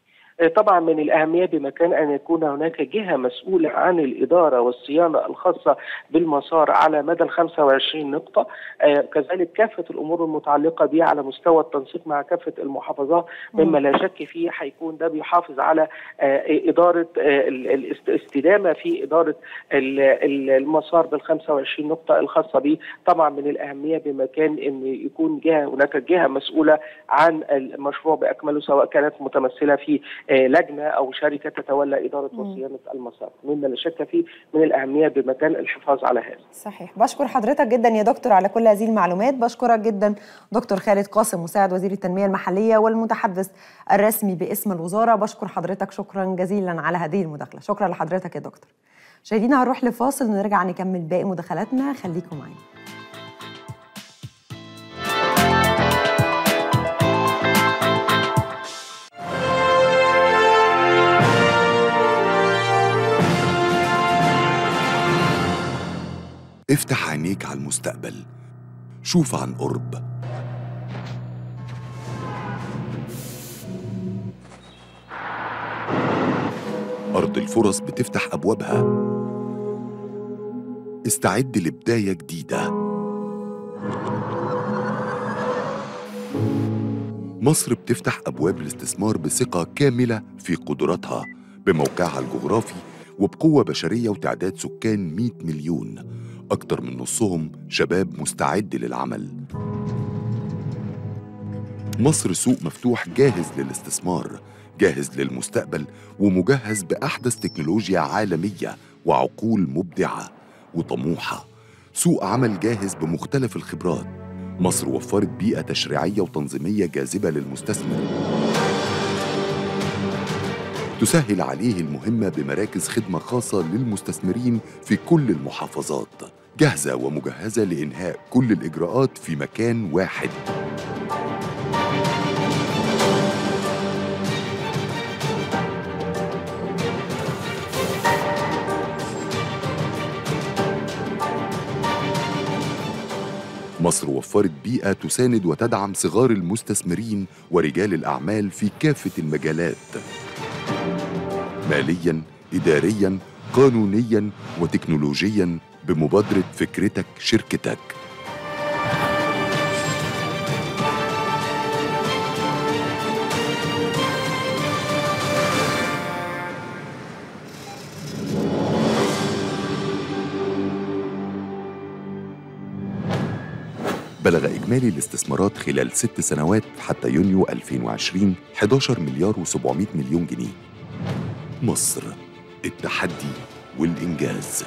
S8: طبعا من الأهمية بمكان أن يكون هناك جهة مسؤولة عن الإدارة والصيانة الخاصة بالمسار على مدى ال 25 نقطة آه، كذلك كافة الأمور المتعلقة به على مستوى التنسيق مع كافة المحافظات مما لا شك فيه هيكون ده بيحافظ على آه، إدارة آه، ال- الاست- الاستدامة في إدارة ال- ال- المسار بال 25 نقطة الخاصة به طبعا من الأهمية بمكان أن يكون جهة هناك جهة مسؤولة عن المشروع بأكمله سواء كانت متمثلة في آه، لجنه او شركه تتولى اداره وصيانه المسار مما لا شك فيه من الاهميه بمكان الحفاظ على هذا
S1: صحيح بشكر حضرتك جدا يا دكتور على كل هذه المعلومات بشكرك جدا دكتور خالد قاسم مساعد وزير التنمية المحلية والمتحدث الرسمي باسم الوزارة بشكر حضرتك شكرا جزيلا على هذه المداخلة شكرا لحضرتك يا دكتور مشاهدينا هنروح لفاصل ونرجع نكمل باقي مداخلاتنا خليكم معانا
S6: افتح عينيك على المستقبل شوف عن قرب أرض الفرص بتفتح أبوابها استعد لبداية جديدة مصر بتفتح أبواب الاستثمار بثقة كاملة في قدراتها بموقعها الجغرافي وبقوة بشرية وتعداد سكان 100 مليون أكتر من نصهم شباب مستعد للعمل مصر سوق مفتوح جاهز للاستثمار جاهز للمستقبل ومجهز بأحدث تكنولوجيا عالمية وعقول مبدعة وطموحة سوق عمل جاهز بمختلف الخبرات مصر وفرت بيئة تشريعية وتنظيمية جاذبة للمستثمر تسهل عليه المهمة بمراكز خدمة خاصة للمستثمرين في كل المحافظات جاهزة ومجهزة لإنهاء كل الإجراءات في مكان واحد مصر وفرت بيئة تساند وتدعم صغار المستثمرين ورجال الأعمال في كافة المجالات مالياً، إدارياً، قانونياً وتكنولوجياً بمبادرة فكرتك شركتك بلغ إجمالي الاستثمارات خلال ست سنوات حتى يونيو 2020 11 مليار و700 مليون جنيه مصر التحدي والإنجاز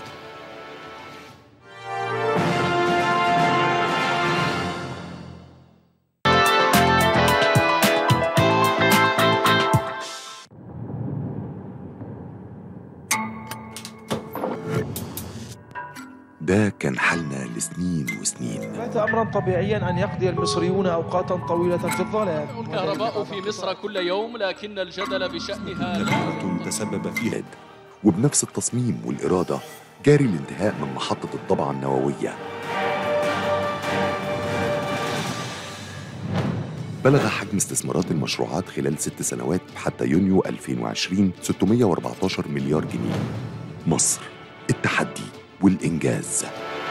S6: ده كان حالنا لسنين وسنين
S9: بات امرا طبيعيا ان يقضي المصريون اوقاتا طويله في الظلام
S10: الكهرباء في مصر كل يوم لكن الجدل بشانها
S6: تغيرات تسبب فيها وبنفس التصميم والإرادة جاري الانتهاء من محطة الضبعة النووية بلغ حجم استثمارات المشروعات خلال ست سنوات حتى يونيو 2020 614 مليار جنيه مصر التحدي والإنجاز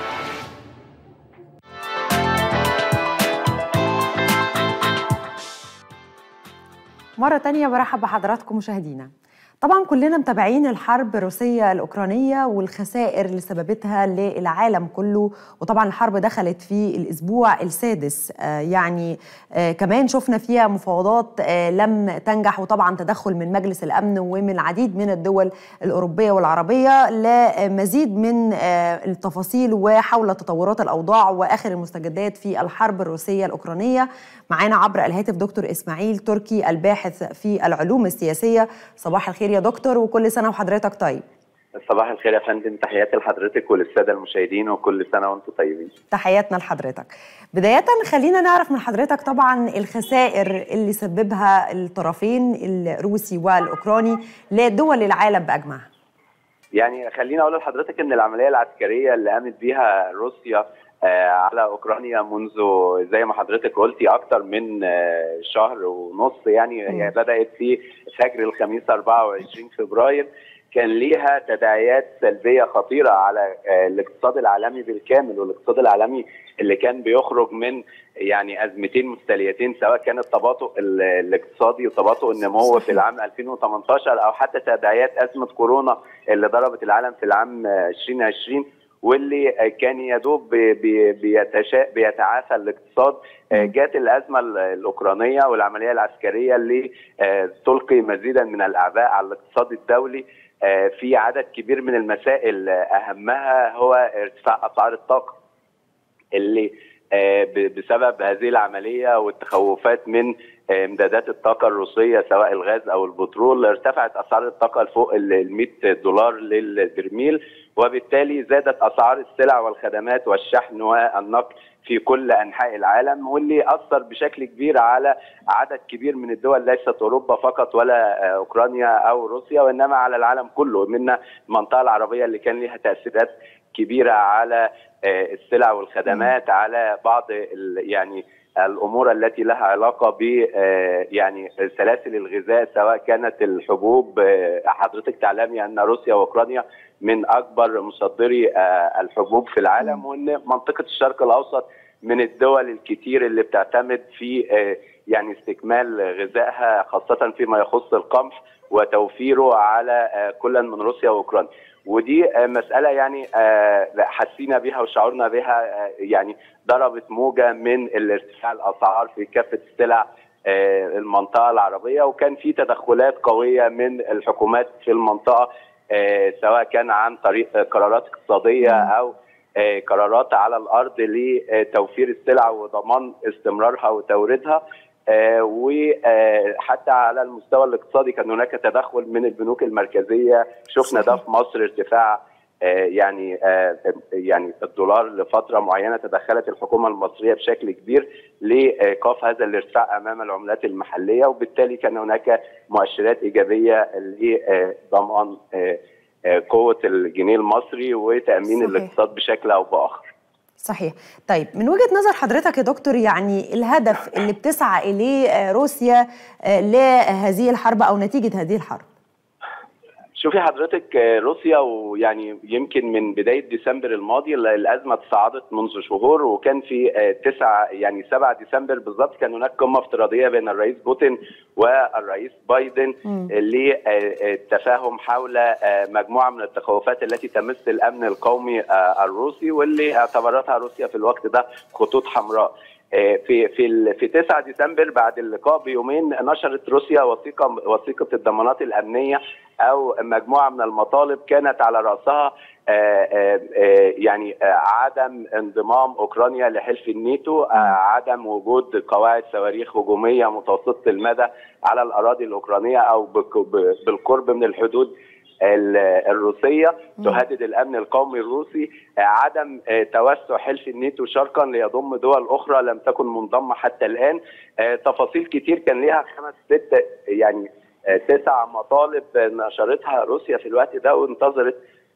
S1: مرة تانية برحب بحضراتكم مشاهدينا طبعا كلنا متابعين الحرب الروسية الأوكرانية والخسائر اللي سببتها للعالم كله وطبعا الحرب دخلت في الأسبوع السادس آه يعني آه كمان شفنا فيها مفاوضات آه لم تنجح وطبعا تدخل من مجلس الأمن ومن العديد من الدول الأوروبية والعربية لمزيد من التفاصيل وحول تطورات الأوضاع وآخر المستجدات في الحرب الروسية الأوكرانية معانا عبر الهاتف دكتور إسماعيل تركي الباحث في العلوم السياسية صباح الخير يا دكتور وكل سنة وحضرتك طيب
S3: صباح الخير يا فندم تحياتي لحضرتك وللساده المشاهدين وكل سنه وانتم طيبين
S1: تحياتنا لحضرتك بداية خلينا نعرف من حضرتك طبعا الخسائر اللي سببها الطرفين الروسي والأوكراني لدول العالم بأجمعها
S3: يعني خليني اقول لحضرتك ان العمليه العسكريه اللي قامت بيها روسيا آه على اوكرانيا منذ زي ما حضرتك قلتي اكثر من آه شهر ونص يعني هي بدات في فجر الخميس 24 فبراير كان ليها تداعيات سلبيه خطيره على آه الاقتصاد العالمي بالكامل والاقتصاد العالمي اللي كان بيخرج من يعني ازمتين مستليتين سواء كان التباطؤ الاقتصادي وتباطؤ النمو في العام 2018 او حتى تداعيات ازمه كورونا اللي ضربت العالم في العام 2020 واللي كان يدوب بيتشا... بيتعافى الاقتصاد جات الازمه الاوكرانيه والعمليه العسكريه اللي تلقي مزيدا من الاعباء على الاقتصاد الدولي في عدد كبير من المسائل اهمها هو ارتفاع اسعار الطاقه اللي بسبب هذه العمليه والتخوفات من امدادات الطاقه الروسيه سواء الغاز او البترول ارتفعت اسعار الطاقه لفوق ال 100 دولار للبرميل وبالتالي زادت اسعار السلع والخدمات والشحن والنقل في كل انحاء العالم واللي اثر بشكل كبير على عدد كبير من الدول ليست اوروبا فقط ولا اوكرانيا او روسيا وانما على العالم كله منها المنطقه العربيه اللي كان لها تاثيرات كبيره على السلع والخدمات على بعض يعني الامور التي لها علاقه ب يعني سلاسل الغذاء سواء كانت الحبوب حضرتك تعلمي ان روسيا واوكرانيا من اكبر مصدري الحبوب في العالم وان منطقه الشرق الاوسط من الدول الكتير اللي بتعتمد في يعني استكمال غذائها خاصه فيما يخص القمح وتوفيره على كل من روسيا واوكرانيا ودي مسألة يعني حسينا بها وشعرنا بها يعني ضربت موجة من الارتفاع الأسعار في كافة السلع المنطقة العربية وكان في تدخلات قوية من الحكومات في المنطقة سواء كان عن طريق قرارات اقتصادية أو قرارات على الأرض لتوفير السلع وضمان استمرارها وتوريدها آه وحتى على المستوى الاقتصادي كان هناك تدخل من البنوك المركزيه شفنا ده في مصر ارتفاع آه يعني آه يعني الدولار لفتره معينه تدخلت الحكومه المصريه بشكل كبير لايقاف هذا الارتفاع امام العملات المحليه وبالتالي كان هناك مؤشرات ايجابيه لضمان قوه الجنيه المصري وتامين صحيح. الاقتصاد بشكل او باخر.
S1: صحيح طيب من وجهة نظر حضرتك يا دكتور يعني الهدف اللي بتسعى إليه روسيا لهذه الحرب أو نتيجة هذه الحرب
S11: شوفي حضرتك روسيا ويعني يمكن من بدايه ديسمبر الماضي الازمه تصاعدت منذ شهور وكان في 9 يعني 7 ديسمبر بالضبط كان هناك قمه افتراضيه بين الرئيس بوتين والرئيس بايدن للتفاهم حول مجموعه من التخوفات التي تمس الامن القومي الروسي واللي اعتبرتها روسيا في الوقت ده خطوط حمراء في في في 9 ديسمبر بعد اللقاء بيومين نشرت روسيا وثيقه وثيقه الضمانات الامنيه او مجموعه من المطالب كانت على راسها يعني عدم انضمام اوكرانيا لحلف الناتو عدم وجود قواعد صواريخ هجوميه متوسطه المدى على الاراضي الاوكرانيه او بالقرب من الحدود الروسيه تهدد الامن القومي الروسي عدم توسع حلف الناتو شرقا ليضم دول اخرى لم تكن منضمه حتى الان تفاصيل كتير كان ليها خمس ست يعني تسع مطالب نشرتها روسيا في الوقت ده وانتظرت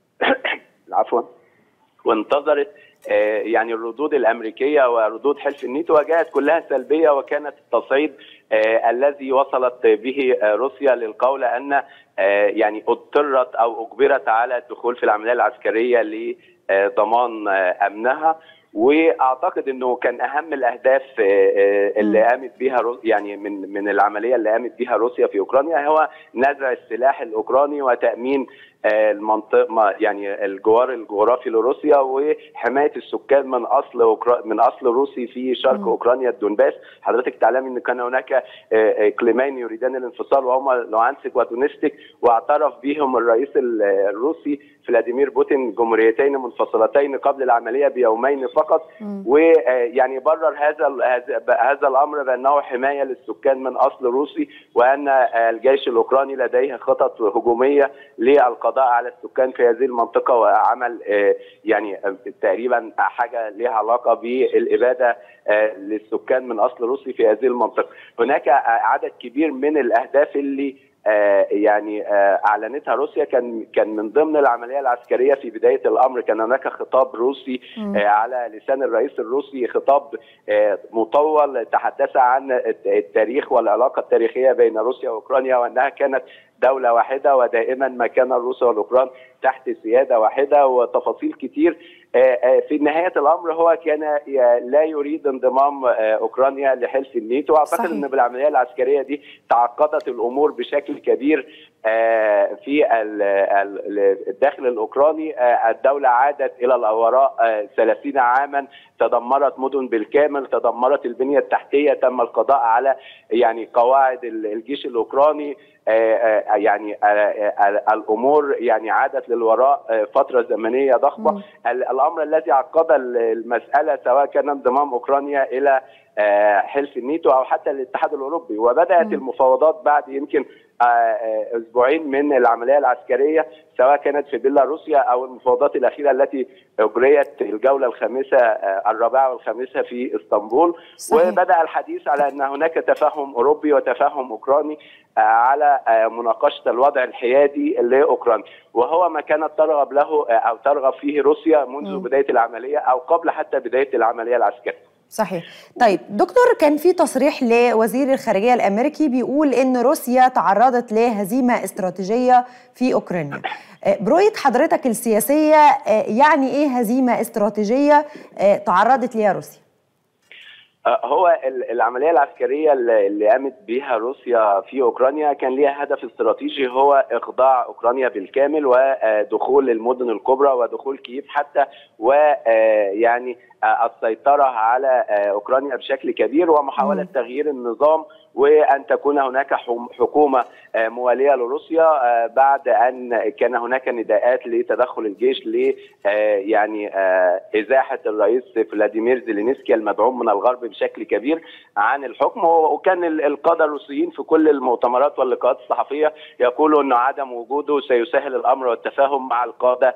S11: عفوا وانتظرت يعني الردود الامريكيه وردود حلف الناتو وجاءت كلها سلبيه وكانت التصعيد الذي وصلت به روسيا للقول ان يعني اضطرت او اجبرت على الدخول في العمليه العسكريه لضمان امنها واعتقد انه كان اهم الاهداف اللي قامت بها يعني من من العمليه اللي قامت بها روسيا في اوكرانيا هو نزع السلاح الاوكراني وتامين المنطقه يعني الجوار الجغرافي لروسيا وحمايه السكان من اصل أوكرا... من اصل روسي في شرق م. اوكرانيا الدونباس حضرتك تعلمي ان كان هناك اقليمين يريدان الانفصال وهما لوانسك ودونستيك واعترف بهم الرئيس الروسي فلاديمير بوتين جمهوريتين منفصلتين قبل العمليه بيومين فقط ويعني برر هذا هذا الامر بانه حمايه للسكان من اصل روسي وان الجيش الاوكراني لديه خطط هجوميه للقضاء على السكان في هذه المنطقه وعمل يعني تقريبا حاجه لها علاقه بالاباده للسكان من اصل روسي في هذه المنطقه. هناك عدد كبير من الاهداف اللي آه يعني آه اعلنتها روسيا كان كان من ضمن العمليه العسكريه في بدايه الامر كان هناك خطاب روسي آه على لسان الرئيس الروسي خطاب مطول تحدث عن التاريخ والعلاقه التاريخيه بين روسيا واوكرانيا وانها كانت دولة واحدة ودائما ما كان الروس والأوكران تحت سيادة واحدة وتفاصيل كتير في نهاية الأمر هو كان لا يريد انضمام أوكرانيا لحلف الناتو وأعتقد أن بالعملية العسكرية دي تعقدت الأمور بشكل كبير في الداخل الأوكراني الدولة عادت إلى الوراء 30 عاما تدمرت مدن بالكامل تدمرت البنية التحتية تم القضاء على يعني قواعد الجيش الأوكراني يعني الامور يعني عادت للوراء فتره زمنيه ضخمه الامر الذي عقد المساله سواء كان انضمام اوكرانيا الى حلف الناتو او حتى الاتحاد الاوروبي وبدات م. المفاوضات بعد يمكن اسبوعين من العمليه العسكريه سواء كانت في بيلاروسيا او المفاوضات الاخيره التي اجريت الجوله الخامسه الرابعه والخامسه في اسطنبول صحيح. وبدا الحديث على ان هناك تفاهم اوروبي وتفاهم اوكراني على مناقشه الوضع الحيادي لاوكرانيا وهو ما كانت ترغب له او ترغب فيه روسيا منذ م. بدايه العمليه او قبل حتى بدايه العمليه العسكريه
S1: صحيح طيب دكتور كان في تصريح لوزير الخارجيه الامريكي بيقول ان روسيا تعرضت لهزيمه استراتيجيه في اوكرانيا برؤيه حضرتك السياسيه يعني ايه هزيمه استراتيجيه تعرضت ليها روسيا
S11: هو العمليه العسكريه اللي قامت بها روسيا في اوكرانيا كان ليها هدف استراتيجي هو اخضاع اوكرانيا بالكامل ودخول المدن الكبرى ودخول كييف حتى ويعني السيطره على اوكرانيا بشكل كبير ومحاوله تغيير النظام وان تكون هناك حكومه مواليه لروسيا بعد ان كان هناك نداءات لتدخل الجيش ل يعني ازاحه الرئيس فلاديمير زيلينسكي المدعوم من الغرب بشكل كبير عن الحكم وكان القاده الروسيين في كل المؤتمرات واللقاءات الصحفيه يقولوا انه عدم وجوده سيسهل الامر والتفاهم مع القاده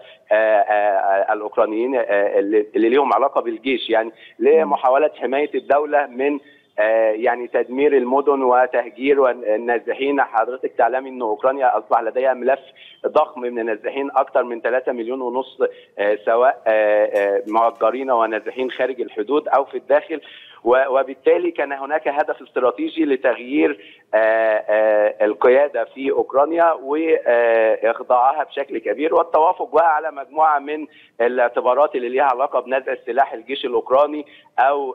S11: الاوكرانيين اللي ليهم علاقه بالجيش يعني لمحاوله حمايه الدوله من يعني تدمير المدن وتهجير النازحين حضرتك تعلمي ان اوكرانيا اصبح لديها ملف ضخم من النازحين اكثر من 3 مليون ونص سواء مهجرين ونازحين خارج الحدود او في الداخل وبالتالي كان هناك هدف استراتيجي لتغيير القياده في اوكرانيا واخضاعها بشكل كبير والتوافق بقى على مجموعه من الاعتبارات اللي ليها علاقه بنزع سلاح الجيش الاوكراني او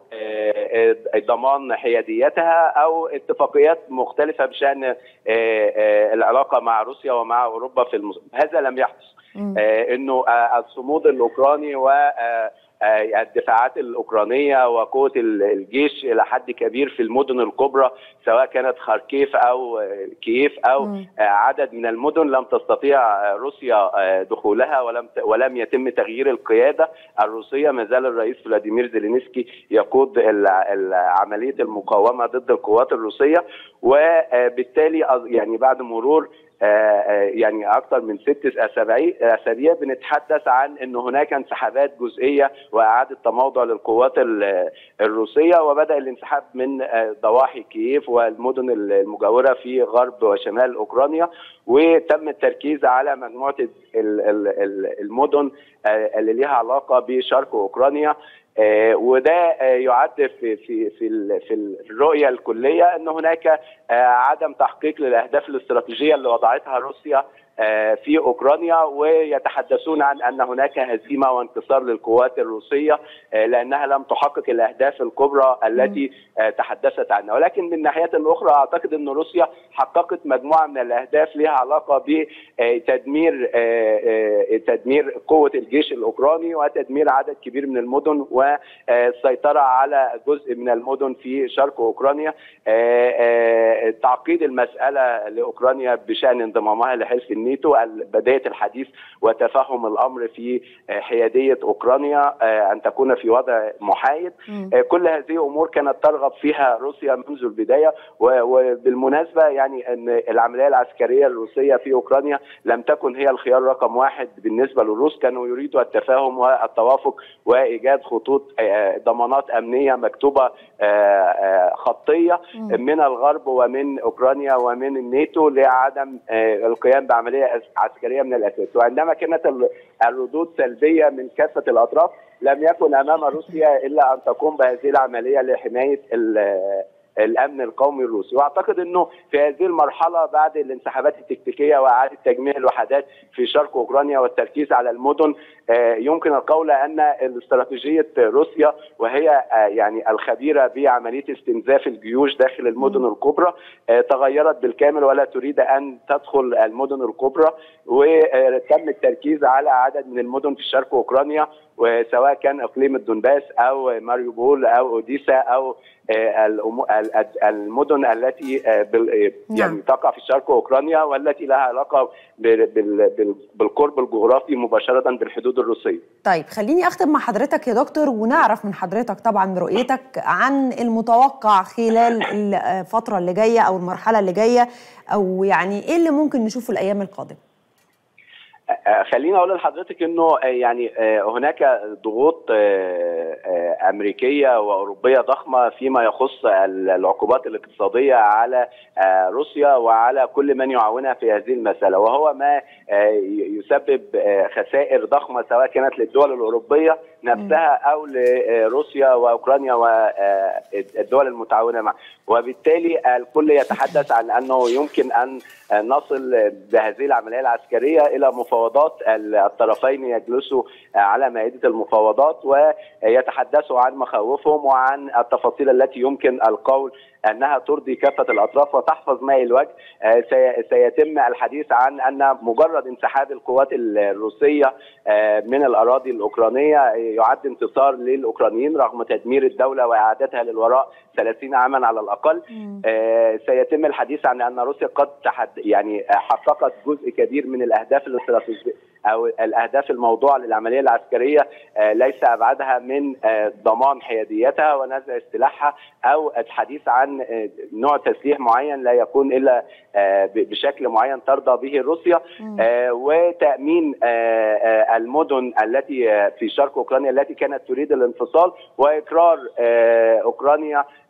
S11: ضمان حياديتها او اتفاقيات مختلفه بشان العلاقه مع روسيا ومع اوروبا في المس... هذا لم يحدث انه الصمود الاوكراني و الدفاعات الاوكرانيه وقوه الجيش الى حد كبير في المدن الكبرى سواء كانت خاركيف او كييف او م. عدد من المدن لم تستطيع روسيا دخولها ولم ولم يتم تغيير القياده الروسيه ما زال الرئيس فلاديمير زيلينسكي يقود عمليه المقاومه ضد القوات الروسيه وبالتالي يعني بعد مرور يعني اكثر من ست اسابيع اسابيع بنتحدث عن ان هناك انسحابات جزئيه واعاده تموضع للقوات الروسيه وبدا الانسحاب من ضواحي كييف والمدن المجاوره في غرب وشمال اوكرانيا وتم التركيز على مجموعه المدن اللي لها علاقه بشرق اوكرانيا آه وده آه يعد في في في في الرؤيه الكليه ان هناك آه عدم تحقيق للاهداف الاستراتيجيه اللي وضعتها روسيا في اوكرانيا ويتحدثون عن ان هناك هزيمه وانتصار للقوات الروسيه لانها لم تحقق الاهداف الكبرى التي تحدثت عنها ولكن من ناحيه اخرى اعتقد ان روسيا حققت مجموعه من الاهداف لها علاقه بتدمير تدمير قوه الجيش الاوكراني وتدمير عدد كبير من المدن والسيطره على جزء من المدن في شرق اوكرانيا تعقيد المساله لاوكرانيا بشان انضمامها لحلف الناتو بدايه الحديث وتفهم الامر في حياديه اوكرانيا ان تكون في وضع محايد كل هذه امور كانت ترغب فيها روسيا منذ البدايه وبالمناسبه يعني ان العمليه العسكريه الروسيه في اوكرانيا لم تكن هي الخيار رقم واحد بالنسبه للروس كانوا يريدوا التفاهم والتوافق وايجاد خطوط ضمانات امنيه مكتوبه خطيه من الغرب ومن اوكرانيا ومن الناتو لعدم القيام بعمليه عسكريه من الاساس وعندما كانت الردود سلبيه من كافه الاطراف لم يكن امام روسيا الا ان تقوم بهذه العمليه لحمايه الامن القومي الروسي واعتقد انه في هذه المرحله بعد الانسحابات التكتيكيه واعاده تجميع الوحدات في شرق اوكرانيا والتركيز على المدن يمكن القول ان استراتيجيه روسيا وهي يعني الخبيره بعمليه استنزاف الجيوش داخل المدن الكبرى تغيرت بالكامل ولا تريد ان تدخل المدن الكبرى وتم التركيز على عدد من المدن في شرق اوكرانيا وسواء كان اقليم الدنباس او ماريوبول او اوديسا او المدن التي يعني تقع في شرق اوكرانيا والتي لها علاقه بالقرب الجغرافي مباشره بالحدود الروسيه.
S1: طيب خليني اختم مع حضرتك يا دكتور ونعرف من حضرتك طبعا رؤيتك عن المتوقع خلال الفتره اللي جايه او المرحله اللي جايه او يعني ايه اللي ممكن نشوفه الايام القادمه؟
S11: خليني اقول لحضرتك انه يعني هناك ضغوط امريكيه واوروبيه ضخمه فيما يخص العقوبات الاقتصاديه على روسيا وعلى كل من يعاونها في هذه المساله وهو ما يسبب خسائر ضخمه سواء كانت للدول الاوروبيه نفسها او لروسيا واوكرانيا والدول المتعاونه معها وبالتالي الكل يتحدث عن انه يمكن ان نصل بهذه العمليه العسكريه الى مفاوضات الطرفين يجلسوا على مائده المفاوضات ويتحدثوا عن مخاوفهم وعن التفاصيل التي يمكن القول انها ترضي كافه الاطراف وتحفظ ماء الوجه سيتم الحديث عن ان مجرد انسحاب القوات الروسيه من الاراضي الاوكرانيه يعد انتصار للاوكرانيين رغم تدمير الدوله واعادتها للوراء 30 عاما على الاقل سيتم الحديث عن ان روسيا قد تحد يعني حققت جزء كبير من الاهداف الاستراتيجيه او الاهداف الموضوعه للعمليه العسكريه ليس ابعدها من ضمان حياديتها ونزع سلاحها او الحديث عن نوع تسليح معين لا يكون الا بشكل معين ترضى به روسيا وتامين المدن التي في شرق اوكرانيا التي كانت تريد الانفصال واقرار اوكرانيا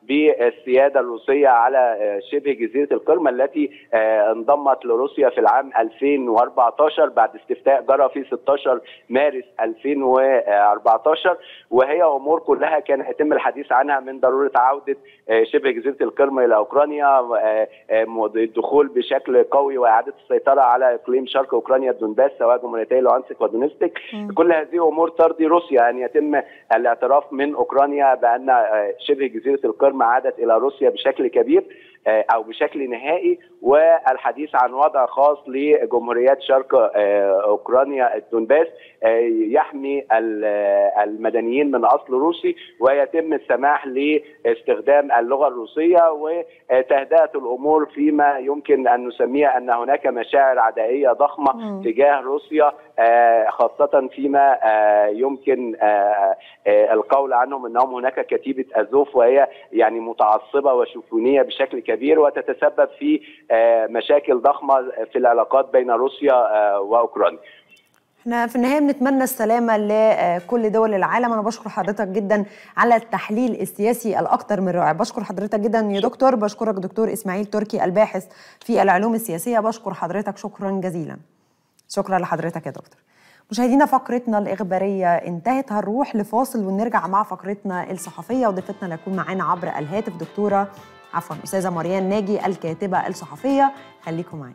S11: بالسياده الروسيه على شبه جزيره القرم التي انضمت لروسيا في العام 2014 بعد استفتاء جرى في 16 مارس 2014 وهي امور كلها كان يتم الحديث عنها من ضروره عوده شبه جزيره القرم الى اوكرانيا الدخول بشكل قوي واعاده السيطره على اقليم شرق اوكرانيا الدونباس سواء جمهوريتي لوانسك ودونستيك كل هذه امور ترضي روسيا ان يتم الاعتراف من اوكرانيا بان شبه جزيره القرم عادت الى روسيا بشكل كبير او بشكل نهائي والحديث عن وضع خاص لجمهوريات شرق اوكرانيا الدونباس يحمي المدنيين من اصل روسي ويتم السماح لاستخدام اللغه الروسيه وتهدئه الامور فيما يمكن ان نسميها ان هناك مشاعر عدائيه ضخمه م. تجاه روسيا خاصه فيما يمكن القول عنهم انهم هناك كتيبه ازوف وهي يعني متعصبه وشوفونيه بشكل كبير وتتسبب في مشاكل ضخمه في العلاقات بين روسيا واوكرانيا.
S1: احنا في النهايه بنتمنى السلامه لكل دول العالم انا بشكر حضرتك جدا على التحليل السياسي الاكثر من رائع بشكر حضرتك جدا يا دكتور بشكرك دكتور اسماعيل تركي الباحث في العلوم السياسيه بشكر حضرتك شكرا جزيلا شكرا لحضرتك يا دكتور مشاهدينا فقرتنا الإخبارية انتهت هنروح لفاصل ونرجع مع فقرتنا الصحفية وضيفتنا اللي هتكون معانا عبر الهاتف دكتورة عفوا أستاذة مريان ناجي الكاتبة الصحفية خليكم معانا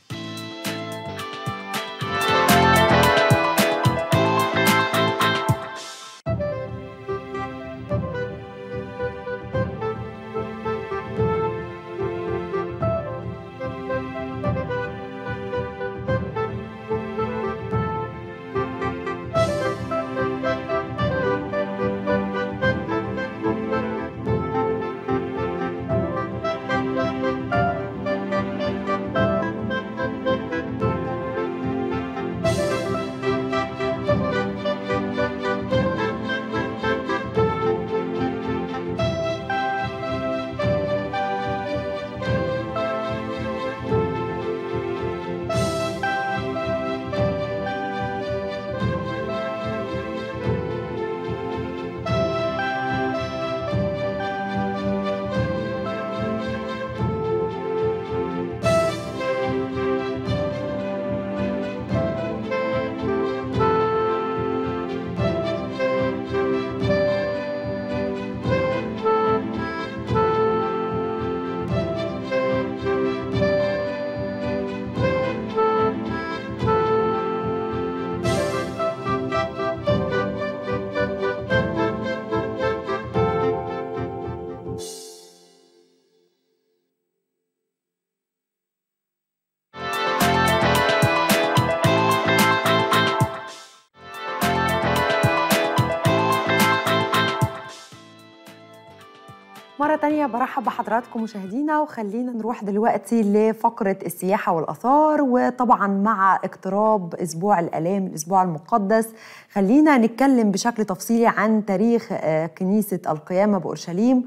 S1: مرة تانية برحب بحضراتكم مشاهدينا وخلينا نروح دلوقتي لفقرة السياحة والآثار وطبعا مع اقتراب أسبوع الآلام الأسبوع المقدس خلينا نتكلم بشكل تفصيلي عن تاريخ كنيسة القيامة بأورشليم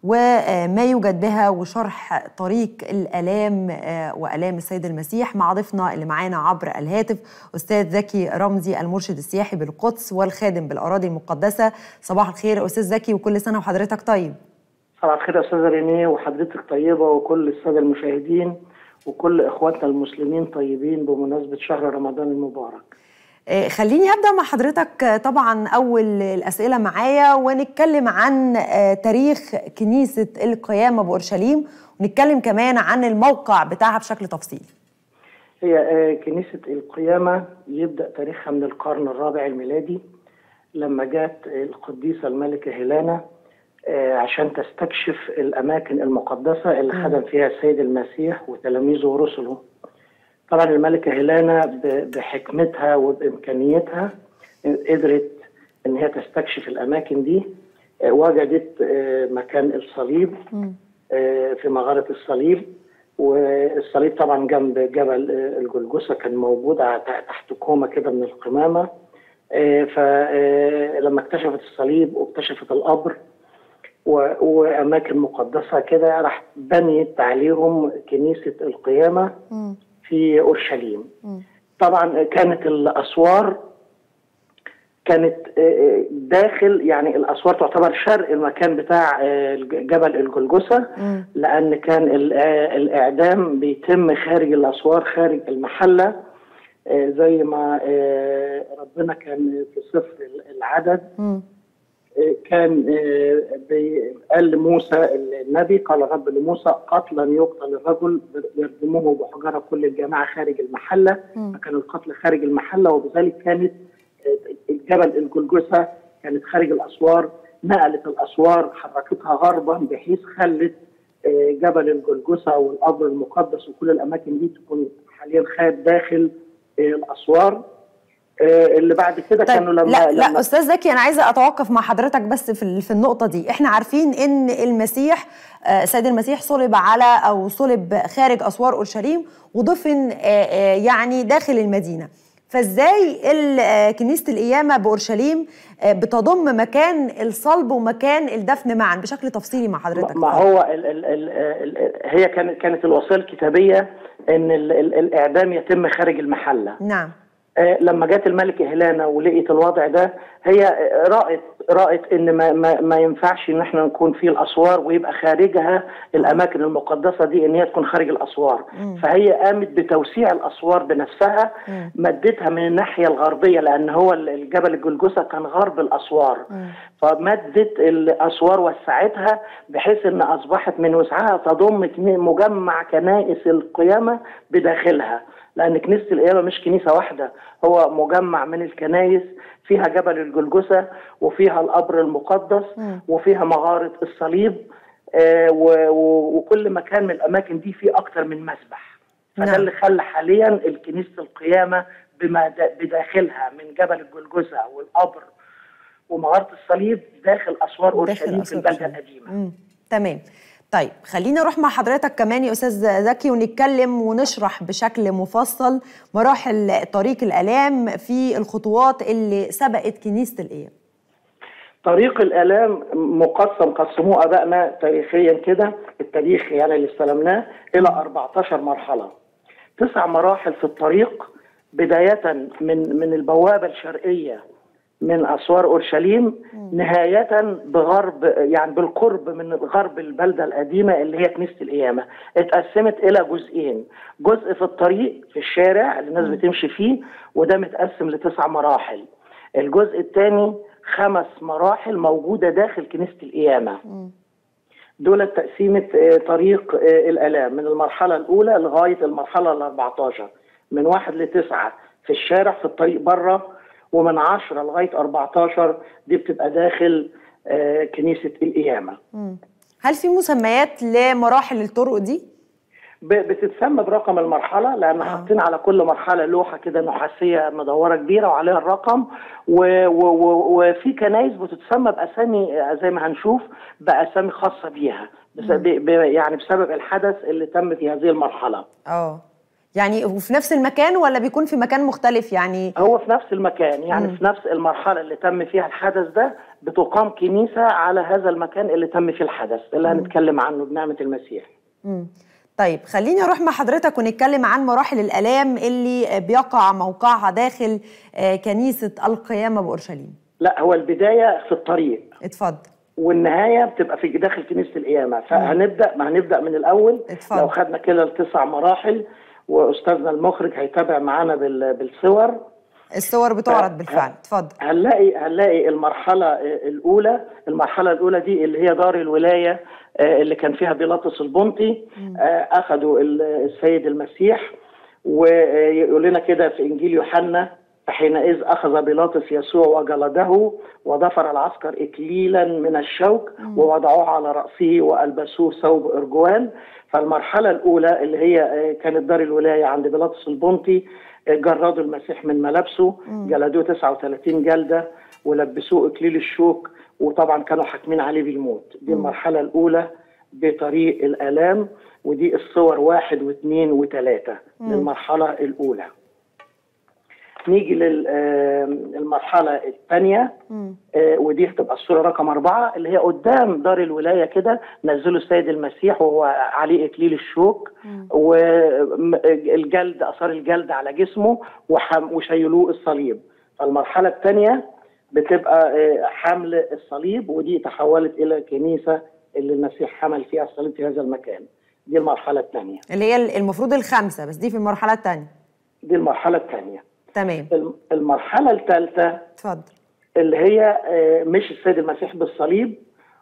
S1: وما يوجد بها وشرح طريق الآلام وآلام السيد المسيح مع ضيفنا اللي معانا عبر الهاتف أستاذ زكي رمزي المرشد السياحي بالقدس والخادم بالأراضي المقدسة صباح الخير أستاذ زكي وكل سنة وحضرتك طيب
S12: صباح الخير يا استاذه رينيه وحضرتك طيبه وكل الساده المشاهدين وكل اخواتنا المسلمين طيبين بمناسبه شهر رمضان المبارك.
S1: خليني ابدا مع حضرتك طبعا اول الاسئله معايا ونتكلم عن تاريخ كنيسه القيامه باورشليم ونتكلم كمان عن الموقع بتاعها بشكل تفصيلي.
S12: هي كنيسه القيامه يبدا تاريخها من القرن الرابع الميلادي لما جاءت القديسه الملكه هيلانا عشان تستكشف الأماكن المقدسة اللي خدم فيها السيد المسيح وتلاميذه ورسله طبعا الملكة هيلانا بحكمتها وبإمكانيتها قدرت إن هي تستكشف الأماكن دي وجدت مكان الصليب في مغارة الصليب والصليب طبعا جنب جبل الجلجسة كان موجود تحت كومة كده من القمامة فلما اكتشفت الصليب واكتشفت القبر واماكن مقدسه كده راح بنيت عليهم كنيسه القيامه في اورشليم طبعا كانت الاسوار كانت آه، داخل يعني الاسوار تعتبر شرق المكان بتاع آه، جبل الجلجسه لان كان ال- آه، الاعدام بيتم خارج الاسوار خارج المحله آه، زي ما آه، ربنا كان في سفر العدد
S1: مم.
S12: آه، كان آه، بي- قال لموسى النبي قال الرب لموسى قتلا يقتل الرجل يردموه بحجره كل الجماعه خارج المحله فكان القتل خارج المحله وبذلك كانت آه، الجبل الجلجسه كانت خارج الاسوار نقلت الاسوار حركتها غربا بحيث خلت آه، جبل الجلجسه والقبر المقدس وكل الاماكن دي تكون حاليا خارج داخل آه، الاسوار آه، اللي بعد كده كانوا لما
S1: لا لا
S12: لما
S1: استاذ زكي انا عايزه اتوقف مع حضرتك بس في ال- في النقطه دي احنا عارفين ان المسيح آه، سيد المسيح صلب على او صلب خارج اسوار اورشليم ودفن آه، آه، يعني داخل المدينه فازاي ال- آه، كنيسه القيامه باورشليم آه، بتضم مكان الصلب ومكان الدفن معا بشكل تفصيلي مع حضرتك
S12: ما هو ال ال ال ال هي كانت كانت الوصيه الكتابيه ان ال ال الاعدام يتم خارج المحله
S1: نعم
S12: آه، لما جت الملكة هيلانا ولقيت الوضع ده هي آه، رأت رأت ان ما, ما, ما ينفعش ان احنا نكون في الاسوار ويبقى خارجها الاماكن المقدسة دي ان هي تكون خارج الاسوار فهي قامت بتوسيع الاسوار بنفسها مدتها من الناحية الغربية لان هو ال- الجبل الجلجسة كان غرب الاسوار فمدت الاسوار وسعتها بحيث ان اصبحت من وسعها تضم كني- مجمع كنائس القيامة بداخلها لان كنيسه القيامه مش كنيسه واحده هو مجمع من الكنايس فيها جبل الجلجسه وفيها القبر المقدس وفيها مغاره الصليب آه، و- و- وكل مكان من الاماكن دي فيه اكتر من مسبح فده
S1: نعم.
S12: اللي خلى حاليا الكنيسه القيامه بما دا- بداخلها من جبل الجلجسه والقبر ومغاره الصليب داخل اسوار اورشليم في
S1: أسوار
S12: البلده
S1: أورشليم.
S12: القديمه
S1: مم. تمام طيب خلينا نروح مع حضرتك كمان يا استاذ زكي ونتكلم ونشرح بشكل مفصل مراحل طريق الالام في الخطوات اللي سبقت كنيسه القيام
S12: طريق الآلام مقسم قسموه آبائنا تاريخيا كده التاريخ يعني اللي استلمناه إلى 14 مرحلة تسع مراحل في الطريق بداية من من البوابة الشرقية من أسوار أورشليم نهاية بغرب يعني بالقرب من غرب البلدة القديمة اللي هي كنيسة القيامة اتقسمت إلى جزئين جزء في الطريق في الشارع اللي الناس بتمشي فيه وده متقسم لتسع مراحل الجزء الثاني خمس مراحل موجودة داخل كنيسة القيامة دول تقسيمة آه، طريق آه، الآلام من المرحلة الأولى لغاية المرحلة ال 14 من واحد لتسعة في الشارع في الطريق بره ومن 10 لغاية 14 دي بتبقى داخل آه، كنيسة القيامة
S1: هل في مسميات لمراحل الطرق دي
S12: ب- بتتسمى برقم المرحله لان حاطين على كل مرحله لوحه كده نحاسيه مدوره كبيره وعليها الرقم و- و- و- وفي كنايس بتتسمى باسامي آه، زي ما هنشوف باسامي خاصه بيها بس ب- ب- يعني بسبب الحدث اللي تم في هذه المرحله
S1: اه يعني وفي نفس المكان ولا بيكون في مكان مختلف يعني
S12: هو في نفس المكان يعني
S1: مم.
S12: في نفس المرحله اللي تم فيها الحدث ده بتقام كنيسه على هذا المكان اللي تم فيه الحدث اللي هنتكلم عنه بنعمه المسيح
S1: مم. طيب خليني اروح مع حضرتك ونتكلم عن مراحل الالام اللي بيقع موقعها داخل آه، كنيسه القيامه باورشليم
S12: لا هو البدايه في الطريق
S1: اتفضل
S12: والنهايه بتبقى في داخل كنيسه القيامه فهنبدا ما هنبدا من الاول
S1: اتفضل.
S12: لو خدنا كده التسع مراحل واستاذنا المخرج هيتابع معانا بال- بالصور
S1: الصور بتعرض بالفعل اتفضل
S12: هنلاقي هنلاقي المرحله الاولى المرحله الاولى دي اللي هي دار الولايه آه، اللي كان فيها بيلاطس البنطي آه، اخذوا ال- السيد المسيح ويقول لنا كده في انجيل يوحنا فحينئذ اخذ بيلاطس يسوع وجلده وضفر العسكر اكليلا من الشوك ووضعوه على راسه والبسوه ثوب ارجوان فالمرحله الاولى اللي هي آه، كانت دار الولايه عند بيلاطس البنطي آه، جردوا المسيح من ملابسه جلدوه 39 جلده ولبسوه اكليل الشوك وطبعا كانوا حاكمين عليه بالموت دي المرحله الاولى بطريق الالام ودي الصور واحد واثنين وثلاثه للمرحله الاولى نيجي للمرحله الثانيه آه، ودي هتبقى الصوره رقم اربعه اللي هي قدام دار الولايه كده نزلوا السيد المسيح وهو عليه اكليل الشوك والجلد اثار الجلد على جسمه وحم- وشيلوه الصليب فالمرحله الثانيه بتبقى آه، حمل الصليب ودي تحولت الى كنيسه اللي المسيح حمل فيها الصليب في هذا المكان دي المرحله الثانيه
S1: اللي هي المفروض الخمسه بس دي في المرحله الثانيه
S12: دي المرحله الثانيه
S1: تمام
S12: الم- المرحله الثالثه
S1: اتفضل
S12: اللي هي آه، مش السيد المسيح بالصليب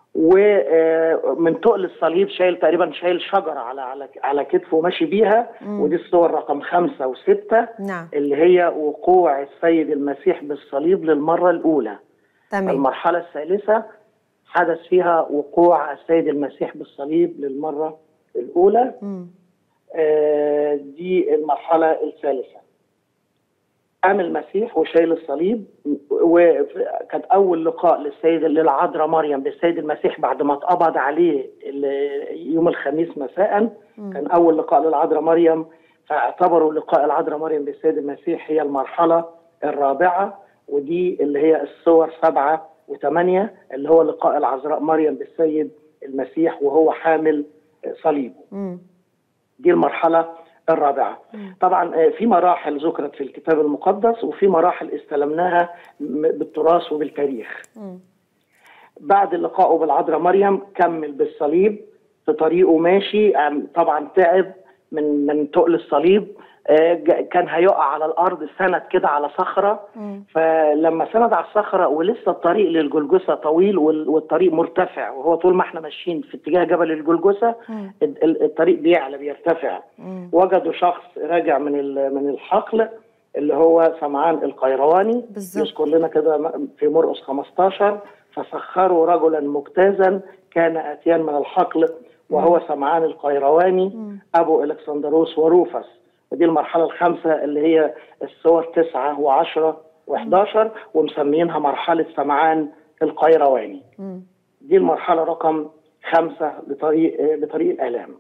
S12: ومن تقل الصليب شايل تقريبا شايل شجره على على على كتفه وماشي بيها
S1: مم.
S12: ودي الصور رقم خمسه وسته
S1: نعم
S12: اللي هي وقوع السيد المسيح بالصليب للمره الاولى
S1: تمام
S12: المرحله الثالثه حدث فيها وقوع السيد المسيح بالصليب للمره الاولى
S1: مم.
S12: آه، دي المرحله الثالثه قام المسيح وشايل الصليب وكانت اول لقاء للسيد للعذراء مريم بالسيد المسيح بعد ما اتقبض عليه ال- يوم الخميس مساء كان اول لقاء للعذراء مريم فاعتبروا لقاء العذراء مريم بالسيد المسيح هي المرحله الرابعه ودي اللي هي الصور سبعه وثمانيه اللي هو لقاء العذراء مريم بالسيد المسيح وهو حامل صليبه
S1: مم.
S12: دي المرحله الرابعه طبعا آه، في مراحل ذكرت في الكتاب المقدس وفي مراحل استلمناها م- بالتراث وبالتاريخ
S1: مم.
S12: بعد لقائه بالعذراء مريم كمل بالصليب في طريقه ماشي آم، طبعا تعب من من تقل الصليب آه، ج- كان هيقع على الارض سند كده على صخره
S1: مم.
S12: فلما سند على الصخره ولسه الطريق للجلجثه طويل وال- والطريق مرتفع وهو طول ما احنا ماشيين في اتجاه جبل الجلجثه
S1: مم.
S12: ال- ال- الطريق بيعلى بيرتفع
S1: مم.
S12: وجدوا شخص راجع من ال- من الحقل اللي هو سمعان القيرواني
S1: بالظبط.
S12: يذكر لنا كده م- في مرقس 15 فسخروا رجلا مجتازا كان اتيان من الحقل وهو سمعان القيرواني
S1: مم.
S12: ابو الكسندروس وروفس ودي المرحله الخامسه اللي هي الصور تسعه وعشره و11 ومسمينها مرحله سمعان القيرواني
S1: مم.
S12: دي المرحلة رقم خمسة لطريق لطريق الآلام.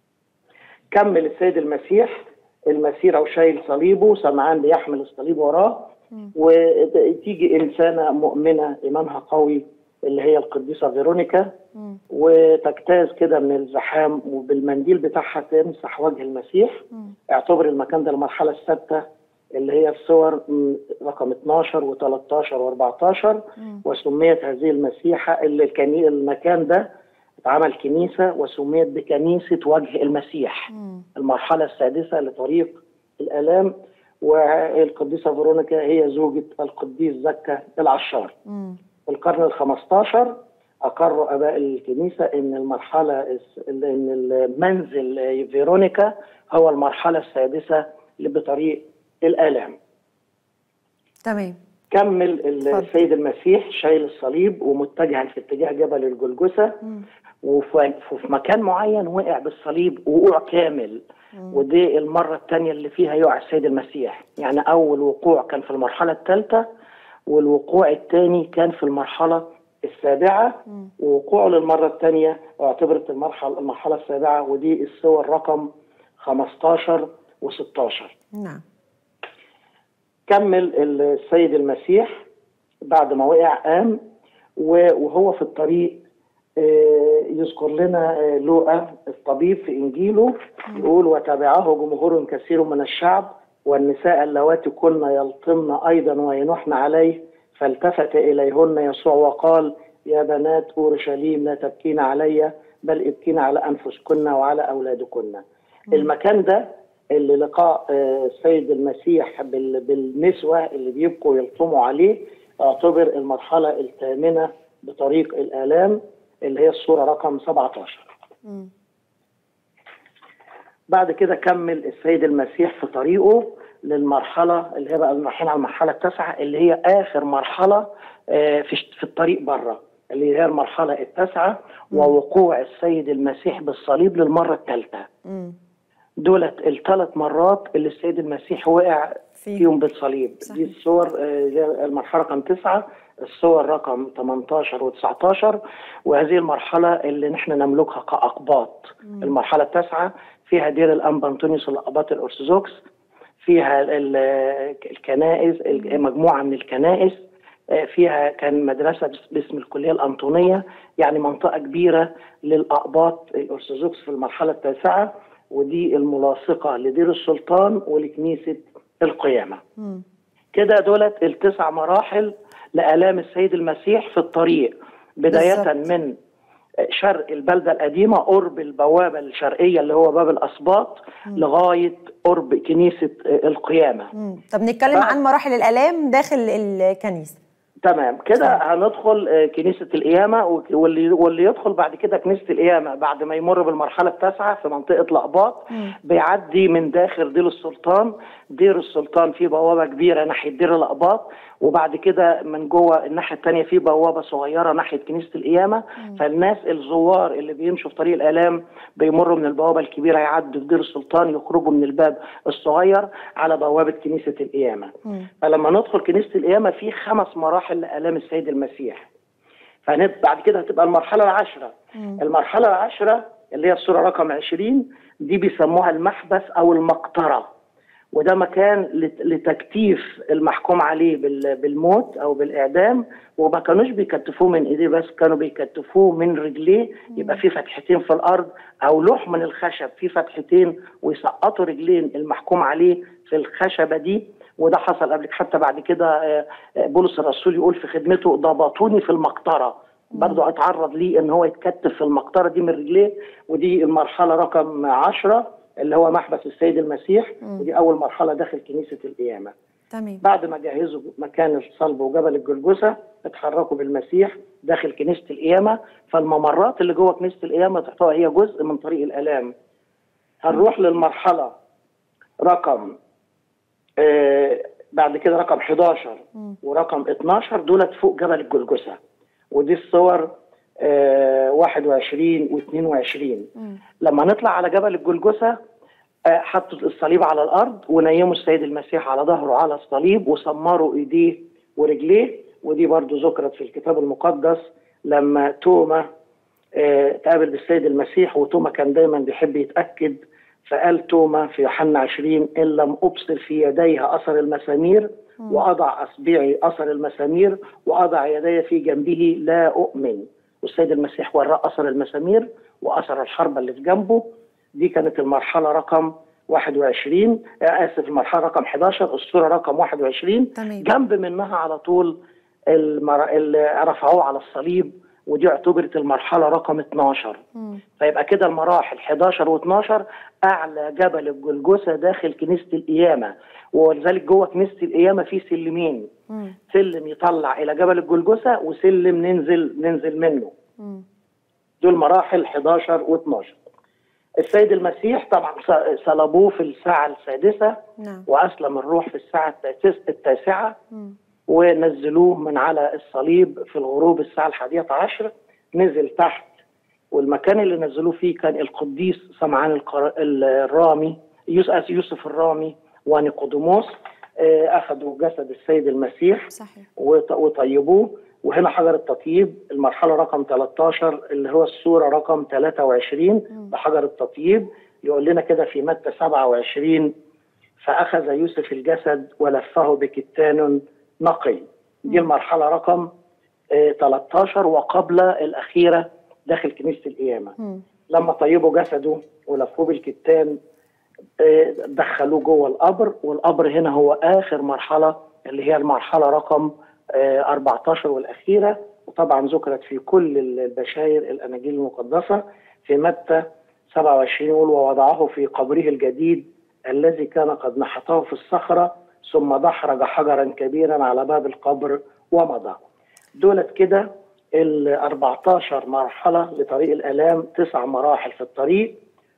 S12: كمل السيد المسيح المسيرة وشايل صليبه سمعان بيحمل الصليب وراه وتيجي إنسانة مؤمنة إيمانها قوي اللي هي القديسة فيرونيكا
S1: مم.
S12: وتجتاز كده من الزحام وبالمنديل بتاعها تمسح وجه المسيح
S1: مم.
S12: اعتبر المكان ده المرحلة السادسة اللي هي في صور م، رقم 12 و13 و14
S1: مم.
S12: وسميت هذه المسيحة اللي الكني... المكان ده اتعمل كنيسة وسميت بكنيسة وجه المسيح
S1: مم.
S12: المرحلة السادسة لطريق الآلام والقديسة فيرونيكا هي زوجة القديس زكا العشار
S1: مم.
S12: في القرن ال 15 أقروا آباء الكنيسة إن المرحلة الس- إن المنزل فيرونيكا هو المرحلة السادسة اللي بطريق الآلام
S1: تمام
S12: كمل السيد المسيح شايل الصليب ومتجها في اتجاه جبل الجلجثة
S1: مم.
S12: وفي في مكان معين وقع بالصليب وقوع كامل ودي المرة الثانية اللي فيها يقع السيد المسيح يعني أول وقوع كان في المرحلة الثالثة والوقوع الثاني كان في المرحلة السابعة ووقوعه للمرة الثانية اعتبرت المرحلة المرحلة السابعة ودي الصور رقم 15 و16
S1: نعم
S12: كمل السيد المسيح بعد ما وقع قام و- وهو في الطريق آه، يذكر لنا آه، لوقا الطبيب في انجيله يقول وتبعه جمهور كثير من الشعب والنساء اللواتي كن يلطمن ايضا وينحن عليه فالتفت اليهن يسوع وقال يا بنات اورشليم لا تبكين علي بل ابكين على انفسكن وعلى اولادكن المكان ده اللي لقاء آه، السيد المسيح بال- بالنسوة اللي بيبقوا يلطموا عليه اعتبر المرحلة الثامنة بطريق الآلام اللي هي الصورة رقم 17
S1: مم.
S12: بعد كده كمل السيد المسيح في طريقه للمرحلة اللي هي بقى رايحين على المرحلة التاسعة اللي هي آخر مرحلة آه، في في الطريق بره اللي هي المرحلة التاسعة ووقوع السيد المسيح بالصليب للمرة الثالثة
S1: مم.
S12: دولت الثلاث مرات اللي السيد المسيح وقع
S1: فيه.
S12: فيهم بالصليب
S1: صحيح.
S12: دي الصور آه، هي المرحله رقم تسعه الصور رقم 18 و19 وهذه المرحله اللي نحن نملكها كاقباط المرحله التاسعه فيها دير الانبا انطونيوس الاباط الارثوذكس فيها ال- الكنائس مجموعه من الكنائس آه، فيها كان مدرسه بس- باسم الكليه الانطونيه يعني منطقه كبيره للاقباط الارثوذكس في المرحله التاسعه ودي الملاصقه لدير السلطان ولكنيسه القيامه.
S1: مم.
S12: كده دولت التسع مراحل لآلام السيد المسيح في الطريق بداية
S1: بالظبط.
S12: من شرق البلدة القديمة قرب البوابة الشرقية اللي هو باب الأسباط لغاية قرب كنيسة القيامة
S1: مم. طب نتكلم
S12: بعد-
S1: عن مراحل الالام داخل الكنيسه
S12: تمام كده هندخل آه، كنيسة القيامة وك- واللي واللي يدخل بعد كده كنيسة القيامة بعد ما يمر بالمرحلة التاسعة في منطقة لقباط بيعدي من داخل دير السلطان دير السلطان فيه بوابة كبيرة ناحية دير الأقباط وبعد كده من جوه الناحية التانية فيه بوابة صغيرة ناحية كنيسة القيامة فالناس الزوار اللي بيمشوا في طريق الآلام بيمروا من البوابة الكبيرة يعدوا في دير السلطان يخرجوا من الباب الصغير على بوابة كنيسة القيامة فلما ندخل كنيسة القيامة في خمس مراحل لآلام السيد المسيح فهنب بعد كده هتبقى المرحلة العاشرة المرحلة العاشرة اللي هي الصورة رقم 20 دي بيسموها المحبس أو المقطرة وده مكان لت- لتكتيف المحكوم عليه بال- بالموت او بالاعدام وما كانوش بيكتفوه من ايديه بس كانوا بيكتفوه من رجليه يبقى في فتحتين في الارض او لوح من الخشب فيه فتحتين ويسقطوا رجلين المحكوم عليه في الخشبه دي وده حصل قبل حتى بعد كده آه، آه، بولس الرسول يقول في خدمته ضبطوني في المقطره برضه اتعرض ليه ان هو يتكتف في المقطره دي من رجليه ودي المرحله رقم عشرة اللي هو محبس السيد المسيح ودي اول مرحله داخل كنيسه القيامه
S1: تمام
S12: بعد ما جهزوا مكان الصلب وجبل الجلجثه اتحركوا بالمسيح داخل كنيسه القيامه فالممرات اللي جوه كنيسه القيامه تعتبر هي جزء من طريق الالام هنروح للمرحله رقم آه بعد كده رقم 11 ورقم 12 دولت فوق جبل الجلجثه ودي الصور آه 21 و22 لما نطلع على جبل الجلجثه آه، حطوا الصليب على الارض ونيموا السيد المسيح على ظهره على الصليب وسمروا ايديه ورجليه ودي برضو ذكرت في الكتاب المقدس لما توما آه، تقابل بالسيد المسيح وتوما كان دايما بيحب يتاكد فقال توما في يوحنا 20 ان لم ابصر في يديها اثر المسامير واضع اصبعي اثر المسامير واضع يدي في جنبه لا اؤمن والسيد المسيح وراه اثر المسامير واثر الحربه اللي في جنبه دي كانت المرحله رقم 21 آه، اسف المرحله رقم 11 الصوره رقم 21
S1: تمام.
S12: جنب منها على طول المر... اللي رفعوه على الصليب ودي اعتبرت المرحله رقم 12 فيبقى كده المراحل 11 و12 اعلى جبل الجلجثه داخل كنيسه القيامه ولذلك جوه كنيسه القيامه في سلمين سلم يطلع الى جبل الجلجثه وسلم ننزل ننزل منه دول مراحل 11 و12 السيد المسيح طبعا ص- صلبوه في الساعه السادسه
S1: نعم
S12: واسلم الروح في الساعه التاسس- التاسعه ونزلوه من على الصليب في الغروب الساعه الحادية عشر نزل تحت والمكان اللي نزلوه فيه كان القديس سمعان القر- الرامي يوسف يوسف الرامي ونيقوديموس آه، اخذوا جسد السيد المسيح
S1: صحيح
S12: وط- وطيبوه وهنا حجر التطيب المرحله رقم 13 اللي هو الصوره رقم 23 بحجر التطيب يقول لنا كده في متى 27 فاخذ يوسف الجسد ولفه بكتان نقي دي المرحله رقم آه، 13 وقبل الاخيره داخل كنيسه القيامه لما طيبوا جسده ولفوه بالكتان آه، دخلوه جوه القبر والقبر هنا هو اخر مرحله اللي هي المرحله رقم آه، 14 والاخيره وطبعا ذكرت في كل البشاير الاناجيل المقدسه في متى 27 يقول ووضعه في قبره الجديد الذي كان قد نحته في الصخره ثم دحرج حجرا كبيرا على باب القبر ومضى دولت كده ال 14 مرحله لطريق الالام تسع مراحل في الطريق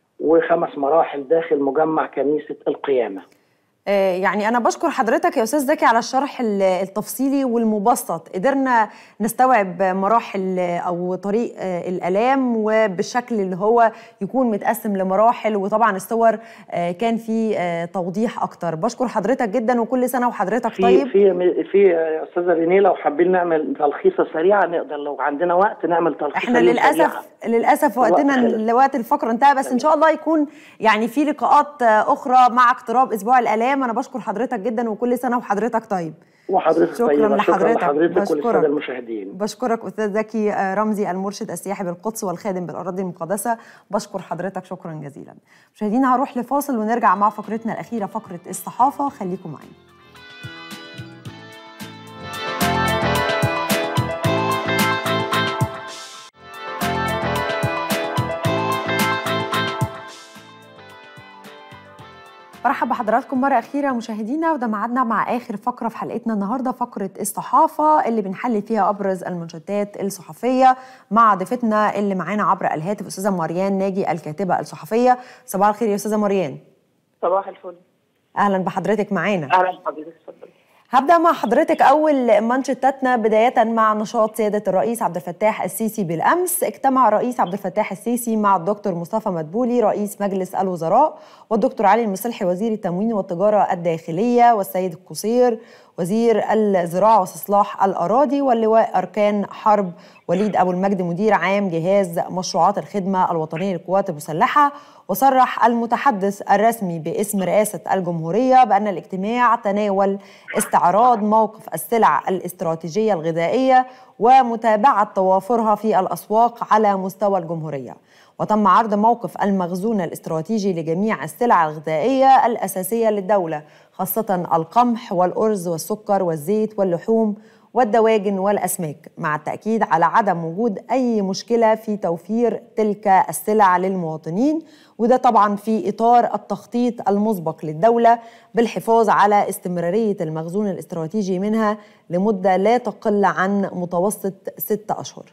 S12: وخمس مراحل داخل مجمع كنيسه القيامه
S1: آه، يعني أنا بشكر حضرتك يا أستاذ زكي على الشرح ال- التفصيلي والمبسط قدرنا نستوعب مراحل آه، أو طريق آه، الآلام وبالشكل اللي هو يكون متقسم لمراحل وطبعا الصور آه، كان في آه، توضيح أكتر بشكر حضرتك جدا وكل سنة وحضرتك
S12: في
S1: طيب
S12: في في يا استاذه رينيه لو حابين نعمل تلخيصه سريعه نقدر لو عندنا وقت نعمل تلخيصه
S1: احنا
S12: ليه
S1: للاسف
S12: سريعة.
S1: للاسف
S12: الوقت
S1: وقتنا
S12: خلص.
S1: لوقت الفقره انتهى بس ان شاء الله يكون يعني في لقاءات آه، اخرى مع اقتراب اسبوع الالام انا بشكر حضرتك جدا وكل سنه وحضرتك طيب
S12: وحضرتك
S1: شكراً
S12: طيبة. شكرا
S1: لحضرتك.
S12: لحضرتك
S1: بشكرك.
S12: وللساده المشاهدين
S1: بشكرك استاذ زكي آه، رمزي المرشد السياحي بالقدس والخادم بالاراضي المقدسه بشكر حضرتك شكرا جزيلا مشاهدينا هروح لفاصل ونرجع مع فقرتنا الاخيره فقره الصحافه خليكم معانا مرحبا بحضراتكم مرة أخيرة مشاهدينا وده معادنا مع آخر فقرة في حلقتنا النهاردة فقرة الصحافة اللي بنحلل فيها أبرز المنشطات الصحفية مع ضيفتنا اللي معانا عبر الهاتف أستاذة مريان ناجي الكاتبة الصحفية صباح الخير يا أستاذة مريان
S13: صباح الفل
S1: أهلا بحضرتك معانا
S13: أهلا بحضرتك اتفضلي
S1: هبدأ مع حضرتك أول منشطاتنا بداية مع نشاط سيادة الرئيس عبد الفتاح السيسي بالأمس اجتمع الرئيس عبد الفتاح السيسي مع الدكتور مصطفى مدبولي رئيس مجلس الوزراء والدكتور علي المصلحي وزير التموين والتجارة الداخلية والسيد القصير وزير الزراعة واستصلاح الأراضي واللواء أركان حرب وليد أبو المجد مدير عام جهاز مشروعات الخدمة الوطنية للقوات المسلحة وصرح المتحدث الرسمي باسم رئاسة الجمهورية بأن الاجتماع تناول استعراض موقف السلع الاستراتيجية الغذائية ومتابعة توافرها في الأسواق على مستوى الجمهورية وتم عرض موقف المخزون الاستراتيجي لجميع السلع الغذائية الأساسية للدولة خاصة القمح والأرز والسكر والزيت واللحوم والدواجن والأسماك مع التأكيد على عدم وجود أي مشكلة في توفير تلك السلع للمواطنين وده طبعا في إطار التخطيط المسبق للدولة بالحفاظ على استمرارية المخزون الاستراتيجي منها لمدة لا تقل عن متوسط ستة أشهر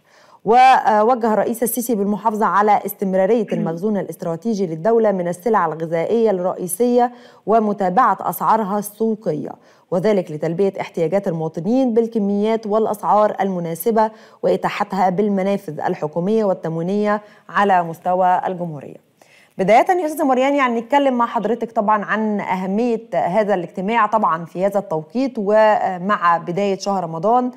S1: ووجه الرئيس السيسي بالمحافظة على استمرارية المخزون الاستراتيجي للدولة من السلع الغذائية الرئيسية ومتابعة أسعارها السوقية وذلك لتلبية احتياجات المواطنين بالكميات والأسعار المناسبة وإتاحتها بالمنافذ الحكومية والتموينية على مستوى الجمهورية بداية يا أستاذة مريان يعني نتكلم مع حضرتك طبعا عن أهمية هذا الاجتماع طبعا في هذا التوقيت ومع بداية شهر رمضان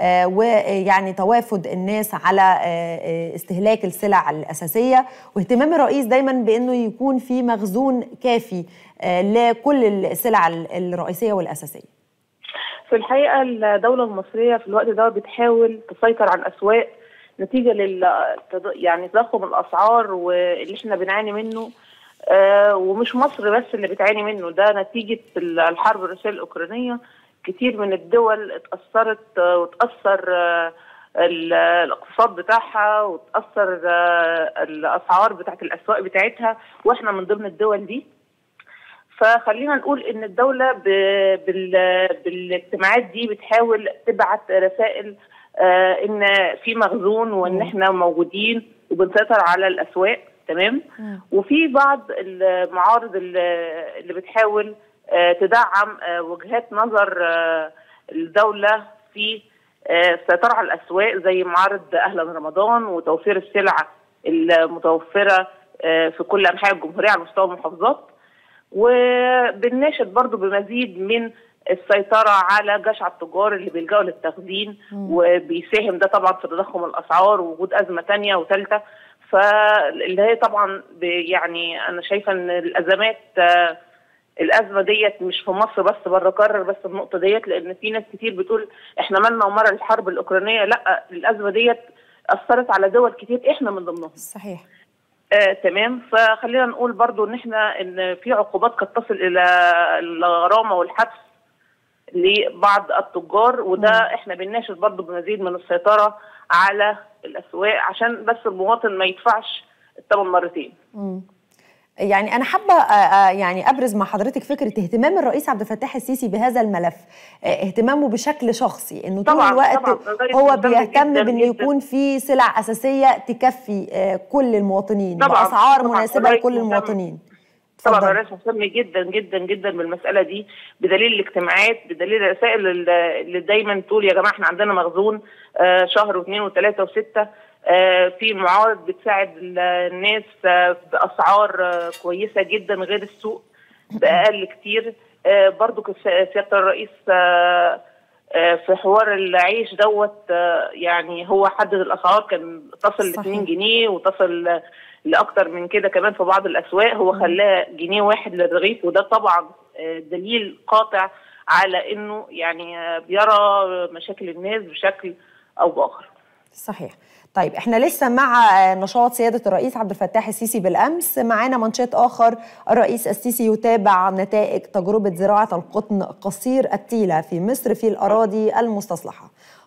S1: ويعني توافد الناس على استهلاك السلع الأساسية واهتمام الرئيس دايما بأنه يكون في مخزون كافي لكل السلع الرئيسية والأساسية
S13: في الحقيقة الدولة المصرية في الوقت ده بتحاول تسيطر على الأسواق نتيجة لل يعني تضخم الأسعار واللي احنا بنعاني منه آه ومش مصر بس اللي بتعاني منه ده نتيجة الحرب الروسية الأوكرانية كتير من الدول اتأثرت وتأثر الاقتصاد بتاعها وتأثر الأسعار بتاعت الأسواق بتاعتها وإحنا من ضمن الدول دي فخلينا نقول ان الدوله بالاجتماعات دي بتحاول تبعت رسائل ان في مخزون وان احنا موجودين وبنسيطر على الاسواق تمام وفي بعض المعارض اللي بتحاول تدعم وجهات نظر الدوله في السيطره على الاسواق زي معارض اهلا رمضان وتوفير السلع المتوفره في كل انحاء الجمهوريه على مستوى المحافظات وبنناشد برضو بمزيد من السيطرة على جشع التجار اللي بيلجأوا للتخزين وبيساهم ده طبعا في تضخم الأسعار ووجود أزمة تانية وثالثة فاللي هي طبعا يعني أنا شايفة إن الأزمات الأزمة ديت مش في مصر بس بره كرر بس النقطة ديت لأن في ناس كتير بتقول إحنا مالنا ومرة الحرب الأوكرانية لا الأزمة ديت أثرت على دول كتير إحنا من ضمنهم
S1: صحيح
S13: آه، تمام فخلينا نقول برضو ان احنا ان في عقوبات قد تصل الى الغرامه والحبس لبعض التجار وده مم. احنا بنناشد برضو بمزيد من السيطره على الاسواق عشان بس المواطن ما يدفعش الثمن مرتين.
S1: مم. يعني انا حابه يعني ابرز مع حضرتك فكره اهتمام الرئيس عبد الفتاح السيسي بهذا الملف اهتمامه بشكل شخصي انه طول
S13: طبعاً
S1: الوقت
S13: طبعاً
S1: هو بيهتم بان يكون في سلع اساسيه تكفي كل المواطنين
S13: طبعاً
S1: باسعار
S13: طبعاً
S1: مناسبه
S13: الرئيس
S1: لكل
S13: مهتم.
S1: المواطنين
S13: طبعا
S1: اتفضل.
S13: الرئيس مهتم جدا جدا جدا بالمساله دي بدليل الاجتماعات بدليل الرسائل اللي اللي دايما تقول يا جماعه احنا عندنا مخزون آه، شهر واثنين وثلاثه وسته آه، في معارض بتساعد ال- الناس آه، باسعار آه، كويسه جدا غير السوق باقل كتير آه، برضو كس- سياده الرئيس آه، آه، في حوار العيش دوت آه، يعني هو حدد الاسعار كان تصل ل
S1: صحيح.
S13: 2 جنيه وتصل لاكتر من كده كمان في بعض الاسواق هو خلاها جنيه واحد للرغيف وده طبعا آه، دليل قاطع على انه يعني آه، بيرى مشاكل الناس بشكل او باخر
S1: صحيح طيب احنا لسه مع نشاط سيادة الرئيس عبد الفتاح السيسي بالأمس معانا منشط آخر الرئيس السيسي يتابع نتائج تجربة زراعة القطن قصير التيلة في مصر في الأراضي المستصلحة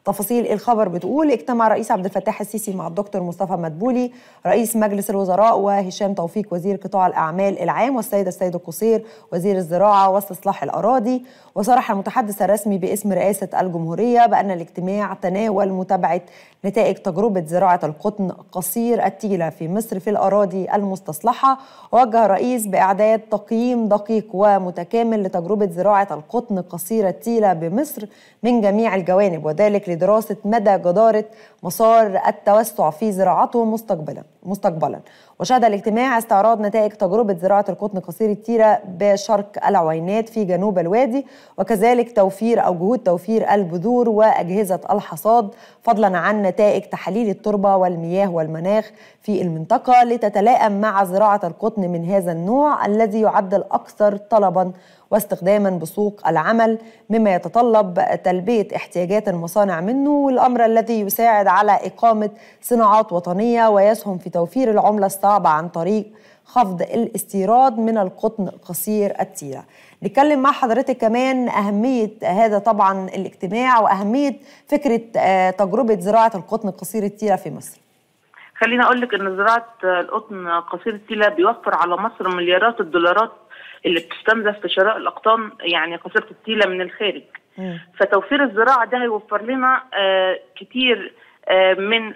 S1: تفاصيل الخبر بتقول اجتمع الرئيس عبد الفتاح السيسي مع الدكتور مصطفى مدبولي رئيس مجلس الوزراء وهشام توفيق وزير قطاع الاعمال العام والسيد السيد القصير وزير الزراعه واستصلاح الاراضي وصرح المتحدث الرسمي باسم رئاسه الجمهوريه بان الاجتماع تناول متابعه نتائج تجربه زراعه القطن قصير التيله في مصر في الاراضي المستصلحه ووجه الرئيس باعداد تقييم دقيق ومتكامل لتجربه زراعه القطن قصير التيله بمصر من جميع الجوانب وذلك لدراسه مدى جداره مسار التوسع في زراعته مستقبلا مستقبلا وشهد الاجتماع استعراض نتائج تجربة زراعة القطن قصير التيرة بشرق العوينات في جنوب الوادي وكذلك توفير أو جهود توفير البذور وأجهزة الحصاد فضلا عن نتائج تحاليل التربة والمياه والمناخ في المنطقة لتتلائم مع زراعة القطن من هذا النوع الذي يعد الأكثر طلبا واستخداما بسوق العمل مما يتطلب تلبية احتياجات المصانع منه والأمر الذي يساعد على إقامة صناعات وطنية ويسهم في توفير العملة الصعبة عن طريق خفض الاستيراد من القطن قصير التيرة نتكلم مع حضرتك كمان أهمية هذا طبعا الاجتماع وأهمية فكرة تجربة زراعة القطن قصير التيرة في مصر
S13: خليني اقول لك ان زراعه القطن قصير التيله بيوفر على مصر مليارات الدولارات اللي بتستنزف في شراء الاقطان يعني قصيره التيله من الخارج
S1: مم.
S13: فتوفير الزراعه ده هيوفر لنا آه كتير آه من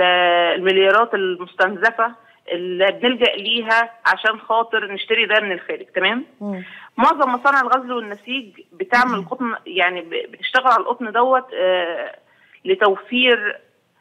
S13: المليارات المستنزفه اللي بنلجا ليها عشان خاطر نشتري ده من الخارج تمام
S1: مم.
S13: معظم مصانع الغزل والنسيج بتعمل القطن يعني بتشتغل على القطن دوت آه لتوفير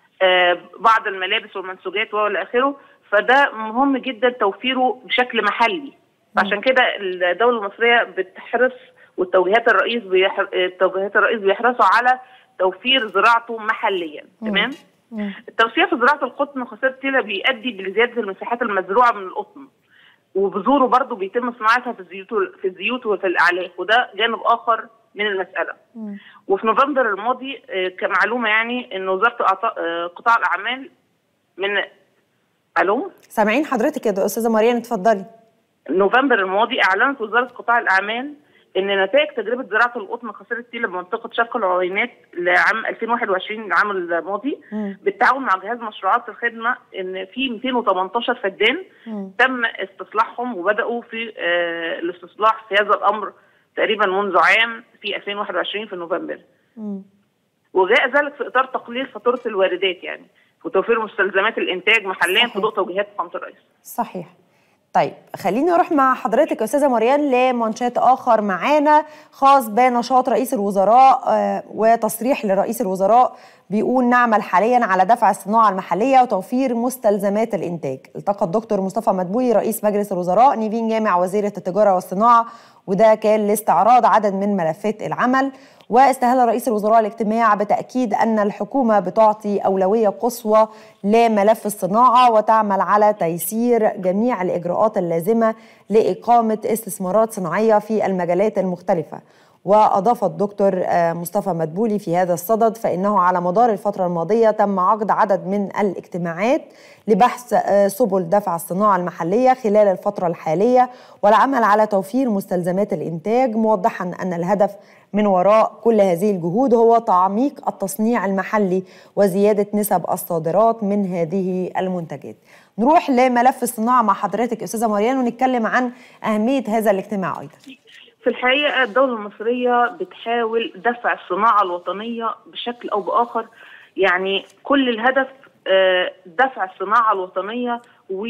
S13: آه بعض الملابس والمنسوجات والى اخره فده مهم جدا توفيره بشكل محلي عشان كده الدوله المصريه بتحرص والتوجيهات الرئيس بيحر... توجيهات الرئيس بيحرصوا على توفير زراعته محليا تمام التوسيع في زراعه القطن وخساره التيله بيؤدي لزياده المساحات المزروعه من القطن وبذوره برضه بيتم صناعتها في الزيوت في الزيوت وفي الاعلاف وده جانب اخر من المساله وفي نوفمبر الماضي كمعلومه يعني ان وزاره قطاع الاعمال من الو
S1: سامعين حضرتك يا استاذه مريم اتفضلي
S13: نوفمبر الماضي اعلنت وزاره قطاع الاعمال ان نتائج تجربه زراعه القطن قصير التيله بمنطقه شرق العوينات لعام 2021 العام الماضي
S1: مم.
S13: بالتعاون مع جهاز مشروعات الخدمه ان في 218 فدان
S1: مم.
S13: تم استصلاحهم وبداوا في آه الاستصلاح في هذا الامر تقريبا منذ عام في 2021 في نوفمبر
S1: مم.
S13: وجاء ذلك في اطار تقليل فاتوره الواردات يعني وتوفير مستلزمات الانتاج محليا في ضوء توجيهات فخامه الرئيس.
S1: صحيح. طيب خليني اروح مع حضرتك يا استاذه مريان لمانشات اخر معانا خاص بنشاط رئيس الوزراء آه وتصريح لرئيس الوزراء بيقول نعمل حاليا على دفع الصناعه المحليه وتوفير مستلزمات الانتاج التقى الدكتور مصطفى مدبولي رئيس مجلس الوزراء نيفين جامع وزيره التجاره والصناعه وده كان لاستعراض عدد من ملفات العمل واستهل رئيس الوزراء الاجتماع بتأكيد أن الحكومة بتعطي أولوية قصوى لملف الصناعة وتعمل على تيسير جميع الإجراءات اللازمة لإقامة استثمارات صناعية في المجالات المختلفة وأضاف الدكتور مصطفى مدبولي في هذا الصدد فإنه على مدار الفترة الماضية تم عقد عدد من الاجتماعات لبحث سبل دفع الصناعة المحلية خلال الفترة الحالية والعمل على توفير مستلزمات الإنتاج موضحا أن الهدف من وراء كل هذه الجهود هو تعميق التصنيع المحلي وزيادة نسب الصادرات من هذه المنتجات نروح لملف الصناعة مع حضرتك أستاذة مريان ونتكلم عن أهمية هذا الاجتماع أيضا
S13: في الحقيقة الدولة المصرية بتحاول دفع الصناعة الوطنية بشكل أو بآخر يعني كل الهدف دفع الصناعة الوطنية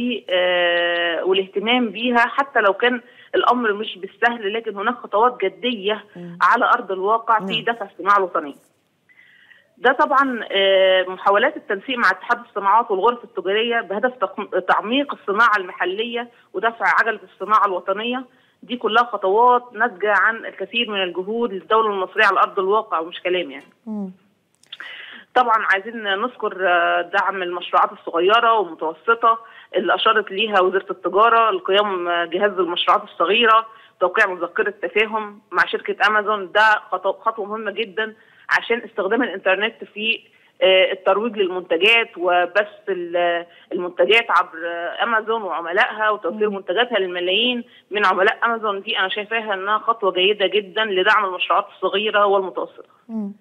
S13: والاهتمام بيها حتى لو كان الأمر مش بالسهل لكن هناك خطوات جدية على أرض الواقع في دفع الصناعة الوطنية ده طبعا محاولات التنسيق مع اتحاد الصناعات والغرف التجارية بهدف تعميق الصناعة المحلية ودفع عجلة الصناعة الوطنية دي كلها خطوات ناتجه عن الكثير من الجهود للدوله المصريه على ارض الواقع ومش كلام يعني.
S1: مم.
S13: طبعا عايزين نذكر دعم المشروعات الصغيره والمتوسطه اللي اشارت ليها وزاره التجاره القيام جهاز المشروعات الصغيره توقيع مذكره تفاهم مع شركه امازون ده خطوه مهمه جدا عشان استخدام الانترنت في الترويج للمنتجات وبث المنتجات عبر امازون وعملائها وتوفير منتجاتها للملايين من عملاء امازون دي انا شايفاها انها خطوه جيده جدا لدعم المشروعات الصغيره والمتوسطه.
S1: مم.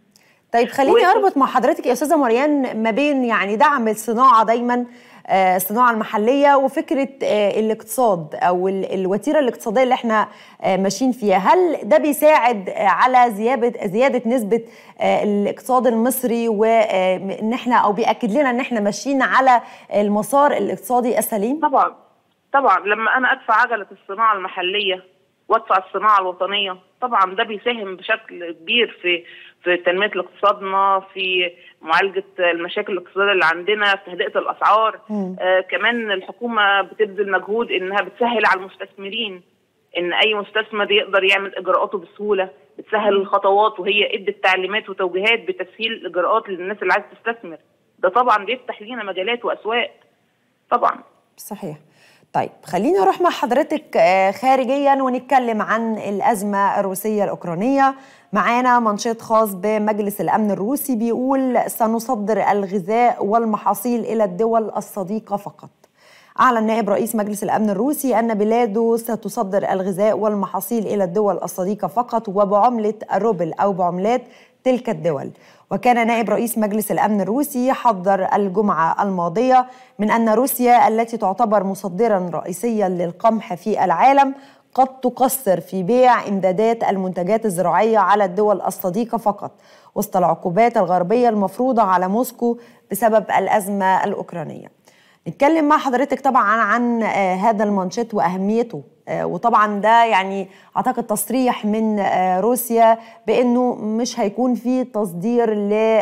S1: طيب خليني اربط مع حضرتك يا استاذه مريان ما بين يعني دعم الصناعه دايما آه، الصناعه المحليه وفكره آه، الاقتصاد او ال- الوتيره الاقتصاديه اللي احنا آه، ماشيين فيها هل ده بيساعد آه، على زياده زياده نسبه آه، الاقتصاد المصري وان احنا او بياكد لنا ان احنا ماشيين على المسار الاقتصادي السليم
S13: طبعا طبعا لما انا ادفع عجله الصناعه المحليه وادفع الصناعه الوطنيه طبعا ده بيساهم بشكل كبير في في تنميه اقتصادنا في معالجه المشاكل الاقتصاديه اللي عندنا في تهدئه الاسعار آه كمان الحكومه بتبذل مجهود انها بتسهل على المستثمرين ان اي مستثمر يقدر يعمل اجراءاته بسهوله بتسهل الخطوات وهي ادت تعليمات وتوجيهات بتسهيل الاجراءات للناس اللي عايزه تستثمر ده طبعا بيفتح لينا مجالات واسواق طبعا
S1: صحيح طيب خليني اروح مع حضرتك آه، خارجيا ونتكلم عن الازمه الروسيه الاوكرانيه معانا منشط خاص بمجلس الامن الروسي بيقول سنصدر الغذاء والمحاصيل الى الدول الصديقه فقط أعلن نائب رئيس مجلس الأمن الروسي أن بلاده ستصدر الغذاء والمحاصيل إلى الدول الصديقة فقط وبعملة الروبل أو بعملات تلك الدول وكان نائب رئيس مجلس الأمن الروسي حذر الجمعة الماضية من أن روسيا التي تعتبر مصدرا رئيسيا للقمح في العالم قد تقصر في بيع إمدادات المنتجات الزراعية على الدول الصديقة فقط وسط العقوبات الغربية المفروضة على موسكو بسبب الأزمة الأوكرانية نتكلم مع حضرتك طبعا عن آه، هذا المانشيت واهميته آه، وطبعا ده يعني اعتقد تصريح من آه، روسيا بانه مش هيكون في تصدير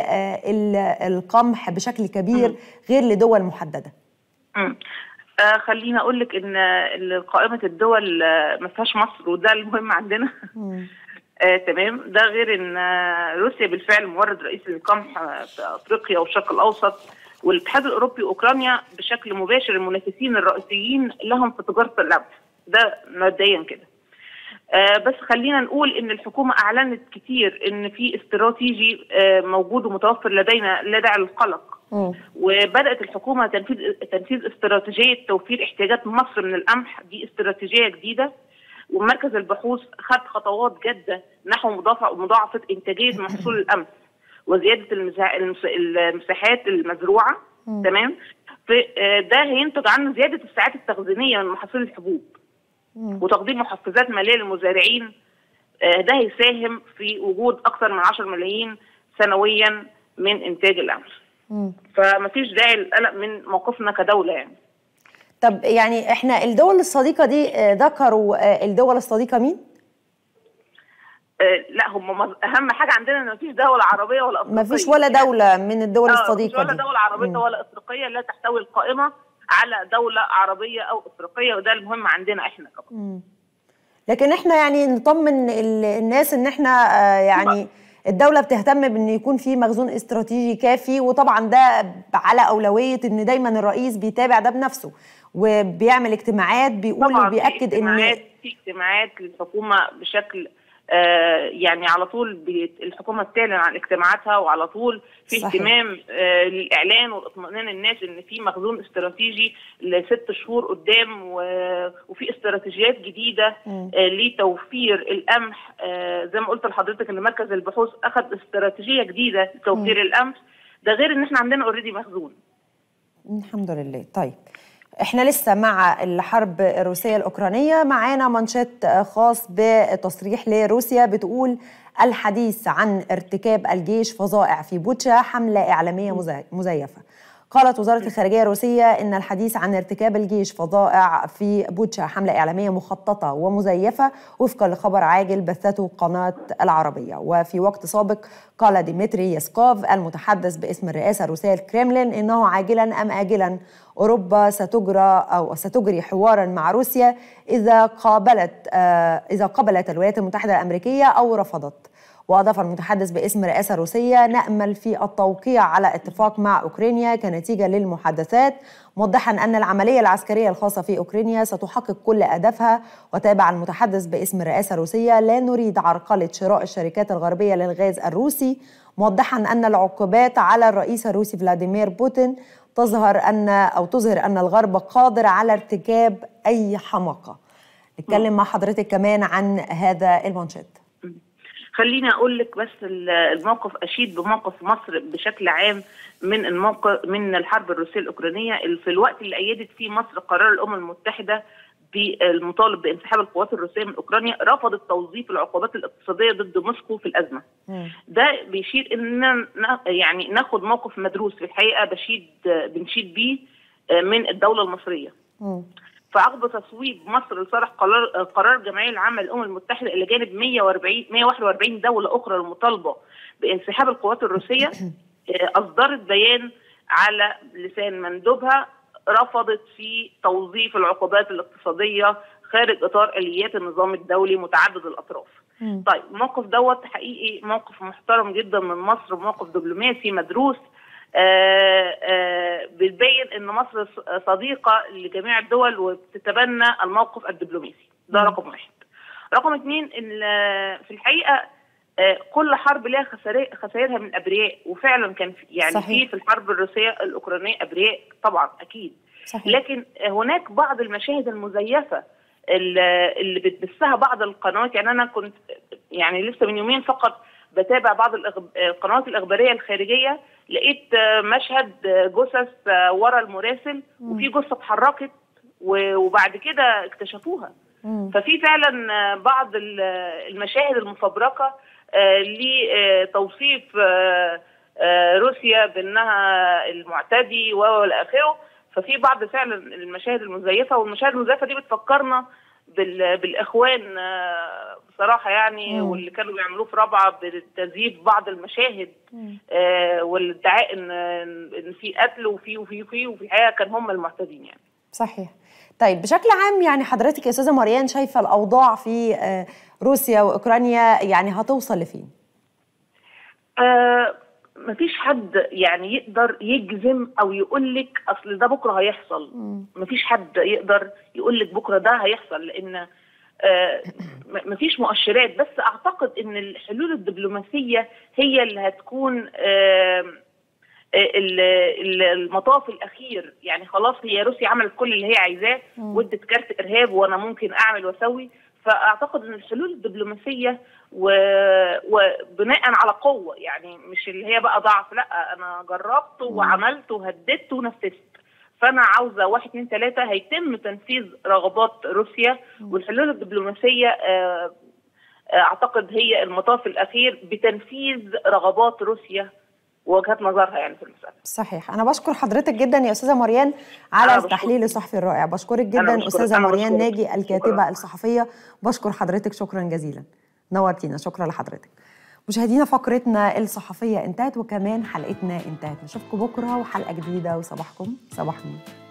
S1: للقمح بشكل كبير غير لدول محدده
S13: مم. آه خليني اقول لك ان إن قائمه الدول آه، ما فيهاش مصر وده المهم عندنا آه تمام ده غير ان آه، روسيا بالفعل مورد رئيسي للقمح آه، في افريقيا والشرق الاوسط والاتحاد الاوروبي واوكرانيا بشكل مباشر المنافسين الرئيسيين لهم في تجاره القمح ده مبدئيا كده آه بس خلينا نقول ان الحكومه اعلنت كتير ان في استراتيجي آه موجود ومتوفر لدينا لا داعي للقلق وبدات الحكومه تنفيذ تنفيذ استراتيجيه توفير احتياجات مصر من القمح دي استراتيجيه جديده ومركز البحوث خد خطوات جاده نحو مضاعفه مضاعفه انتاجيه محصول القمح وزياده المسا- المس- المساحات المزروعه تمام في آه، ده هينتج عنه زياده الساعات التخزينيه من محاصيل الحبوب وتقديم محفزات ماليه للمزارعين آه، ده هيساهم في وجود اكثر من 10 ملايين سنويا من انتاج القمح فمفيش داعي للقلق من موقفنا كدوله يعني
S1: طب يعني احنا الدول الصديقه دي آه، ذكروا آه، الدول الصديقه مين
S13: آه، لا هم مز- اهم حاجه عندنا ان مفيش دوله عربيه ولا افريقيه
S1: ما فيش ولا دوله من الدول
S13: آه،
S1: الصديقه
S13: مفيش
S1: دي
S13: ولا دوله عربيه
S1: مم.
S13: ولا افريقيه لا تحتوي القائمه على دوله عربيه او افريقيه وده المهم عندنا احنا طبعا
S1: مم. لكن احنا يعني نطمن ال- الناس ان احنا آه، يعني الدولة بتهتم بان يكون في مخزون استراتيجي كافي وطبعا ده على اولوية ان دايما الرئيس بيتابع ده بنفسه وبيعمل اجتماعات بيقول
S13: طبعا
S1: وبيأكد
S13: في
S1: ان
S13: اجتماعات في اجتماعات للحكومه بشكل آه يعني على طول بي- الحكومه بتعلن عن اجتماعاتها وعلى طول في
S1: صحيح.
S13: اهتمام آه للاعلان واطمئنان الناس ان في مخزون استراتيجي لست شهور قدام و- وفي استراتيجيات جديده
S1: مم.
S13: آه لتوفير القمح آه زي ما قلت لحضرتك ان مركز البحوث اخذ استراتيجيه جديده لتوفير القمح ده غير ان احنا عندنا اوريدي مخزون
S1: الحمد لله طيب احنا لسه مع الحرب الروسية الأوكرانية معانا منشط خاص بتصريح لروسيا بتقول الحديث عن ارتكاب الجيش فظائع في بوتشا حملة إعلامية مزي- مزيفة قالت وزارة الخارجية الروسية إن الحديث عن ارتكاب الجيش فظائع في بوتشا حملة إعلامية مخططة ومزيفة وفقا لخبر عاجل بثته قناة العربية وفي وقت سابق قال ديمتري يسكوف المتحدث باسم الرئاسة الروسية الكريملين إنه عاجلا أم آجلا أوروبا ستجرى أو ستجري حوارا مع روسيا إذا قابلت آه إذا قبلت الولايات المتحدة الأمريكية أو رفضت وأضاف المتحدث باسم الرئاسة الروسية نأمل في التوقيع على اتفاق مع أوكرانيا كنتيجة للمحادثات موضحا أن العملية العسكرية الخاصة في أوكرانيا ستحقق كل أهدافها وتابع المتحدث باسم الرئاسة الروسية لا نريد عرقلة شراء الشركات الغربية للغاز الروسي موضحا أن العقوبات على الرئيس الروسي فلاديمير بوتين تظهر أن أو تظهر أن الغرب قادر على ارتكاب أي حماقة نتكلم مع حضرتك كمان عن هذا المنشط
S13: خليني اقول لك بس ال- الموقف اشيد بموقف مصر بشكل عام من الموقف من الحرب الروسيه الاوكرانيه اللي في الوقت اللي ايدت فيه مصر قرار الامم المتحده بالمطالب بانسحاب القوات الروسيه من اوكرانيا رفضت توظيف العقوبات الاقتصاديه ضد موسكو في الازمه. ده بيشير اننا نا- يعني ناخد موقف مدروس في الحقيقه بشيد بنشيد بيه من الدوله المصريه. فعقب تصويب مصر لصالح قرار قرار الجمعيه العامه للامم المتحده الى جانب 140 141 دوله اخرى المطالبه بانسحاب القوات الروسيه آه، اصدرت بيان على لسان مندوبها رفضت فيه توظيف العقوبات الاقتصاديه خارج اطار اليات النظام الدولي متعدد الاطراف. طيب الموقف دوت حقيقي موقف محترم جدا من مصر موقف دبلوماسي مدروس آه، آه، بتبين ان مصر ص- صديقه لجميع الدول وبتتبنى الموقف الدبلوماسي ده رقم واحد رقم اثنين ان آه، في الحقيقه آه، كل حرب لها خسائر- خسائرها من ابرياء وفعلا كان في يعني
S1: صحيح.
S13: في في الحرب الروسيه الاوكرانيه ابرياء طبعا اكيد
S1: صحيح.
S13: لكن هناك بعض المشاهد المزيفه اللي اللي بتبثها بعض القنوات يعني انا كنت يعني لسه من يومين فقط بتابع بعض الإخب- القنوات الاخباريه الخارجيه لقيت آه، مشهد آه، جثث آه، ورا المراسل وفي جثه اتحركت و- وبعد كده اكتشفوها ففي فعلا آه، بعض ال- المشاهد المفبركه آه، لتوصيف آه، آه، روسيا بانها المعتدي و الى اخره ففي بعض فعلا المشاهد المزيفه والمشاهد المزيفه دي بتفكرنا بال- بالاخوان آه، بصراحه يعني
S1: مم.
S13: واللي كانوا بيعملوه في رابعه بتزييف بعض المشاهد آه، والادعاء ان ان في قتل وفي وفي وفي وفي الحقيقه كان هم المعتدين يعني
S1: صحيح طيب بشكل عام يعني حضرتك يا استاذه مريان شايفه الاوضاع في آه، روسيا واوكرانيا يعني هتوصل لفين؟
S13: آه مفيش حد يعني يقدر يجزم او يقول لك اصل ده بكره هيحصل مفيش حد يقدر يقول لك بكره ده هيحصل لان آه م- مفيش مؤشرات بس اعتقد ان الحلول الدبلوماسيه هي اللي هتكون آه ال- ال- المطاف الاخير يعني خلاص هي روسيا عملت كل اللي هي عايزاه وادت كارت ارهاب وانا ممكن اعمل واسوي فاعتقد ان الحلول الدبلوماسيه و... وبناء على قوه يعني مش اللي هي بقى ضعف لا انا جربت وعملت وهددت ونفذت فانا عاوزه واحد اتنين تلاته هيتم تنفيذ رغبات روسيا والحلول الدبلوماسيه آه، اعتقد هي المطاف الاخير بتنفيذ رغبات روسيا ووجهات نظرها يعني في المساله
S1: صحيح انا بشكر حضرتك جدا يا استاذه مريان على
S13: أنا بشكرك.
S1: التحليل الصحفي الرائع بشكرك
S13: أنا
S1: جدا
S13: بشكرك.
S1: استاذه
S13: أنا
S1: مريان
S13: بشكرك.
S1: ناجي الكاتبه
S13: شكراً.
S1: الصحفيه بشكر حضرتك شكرا جزيلا نورتينا شكرا لحضرتك مشاهدينا فقرتنا الصحفيه انتهت وكمان حلقتنا انتهت نشوفكم بكره وحلقه جديده وصباحكم صباح نور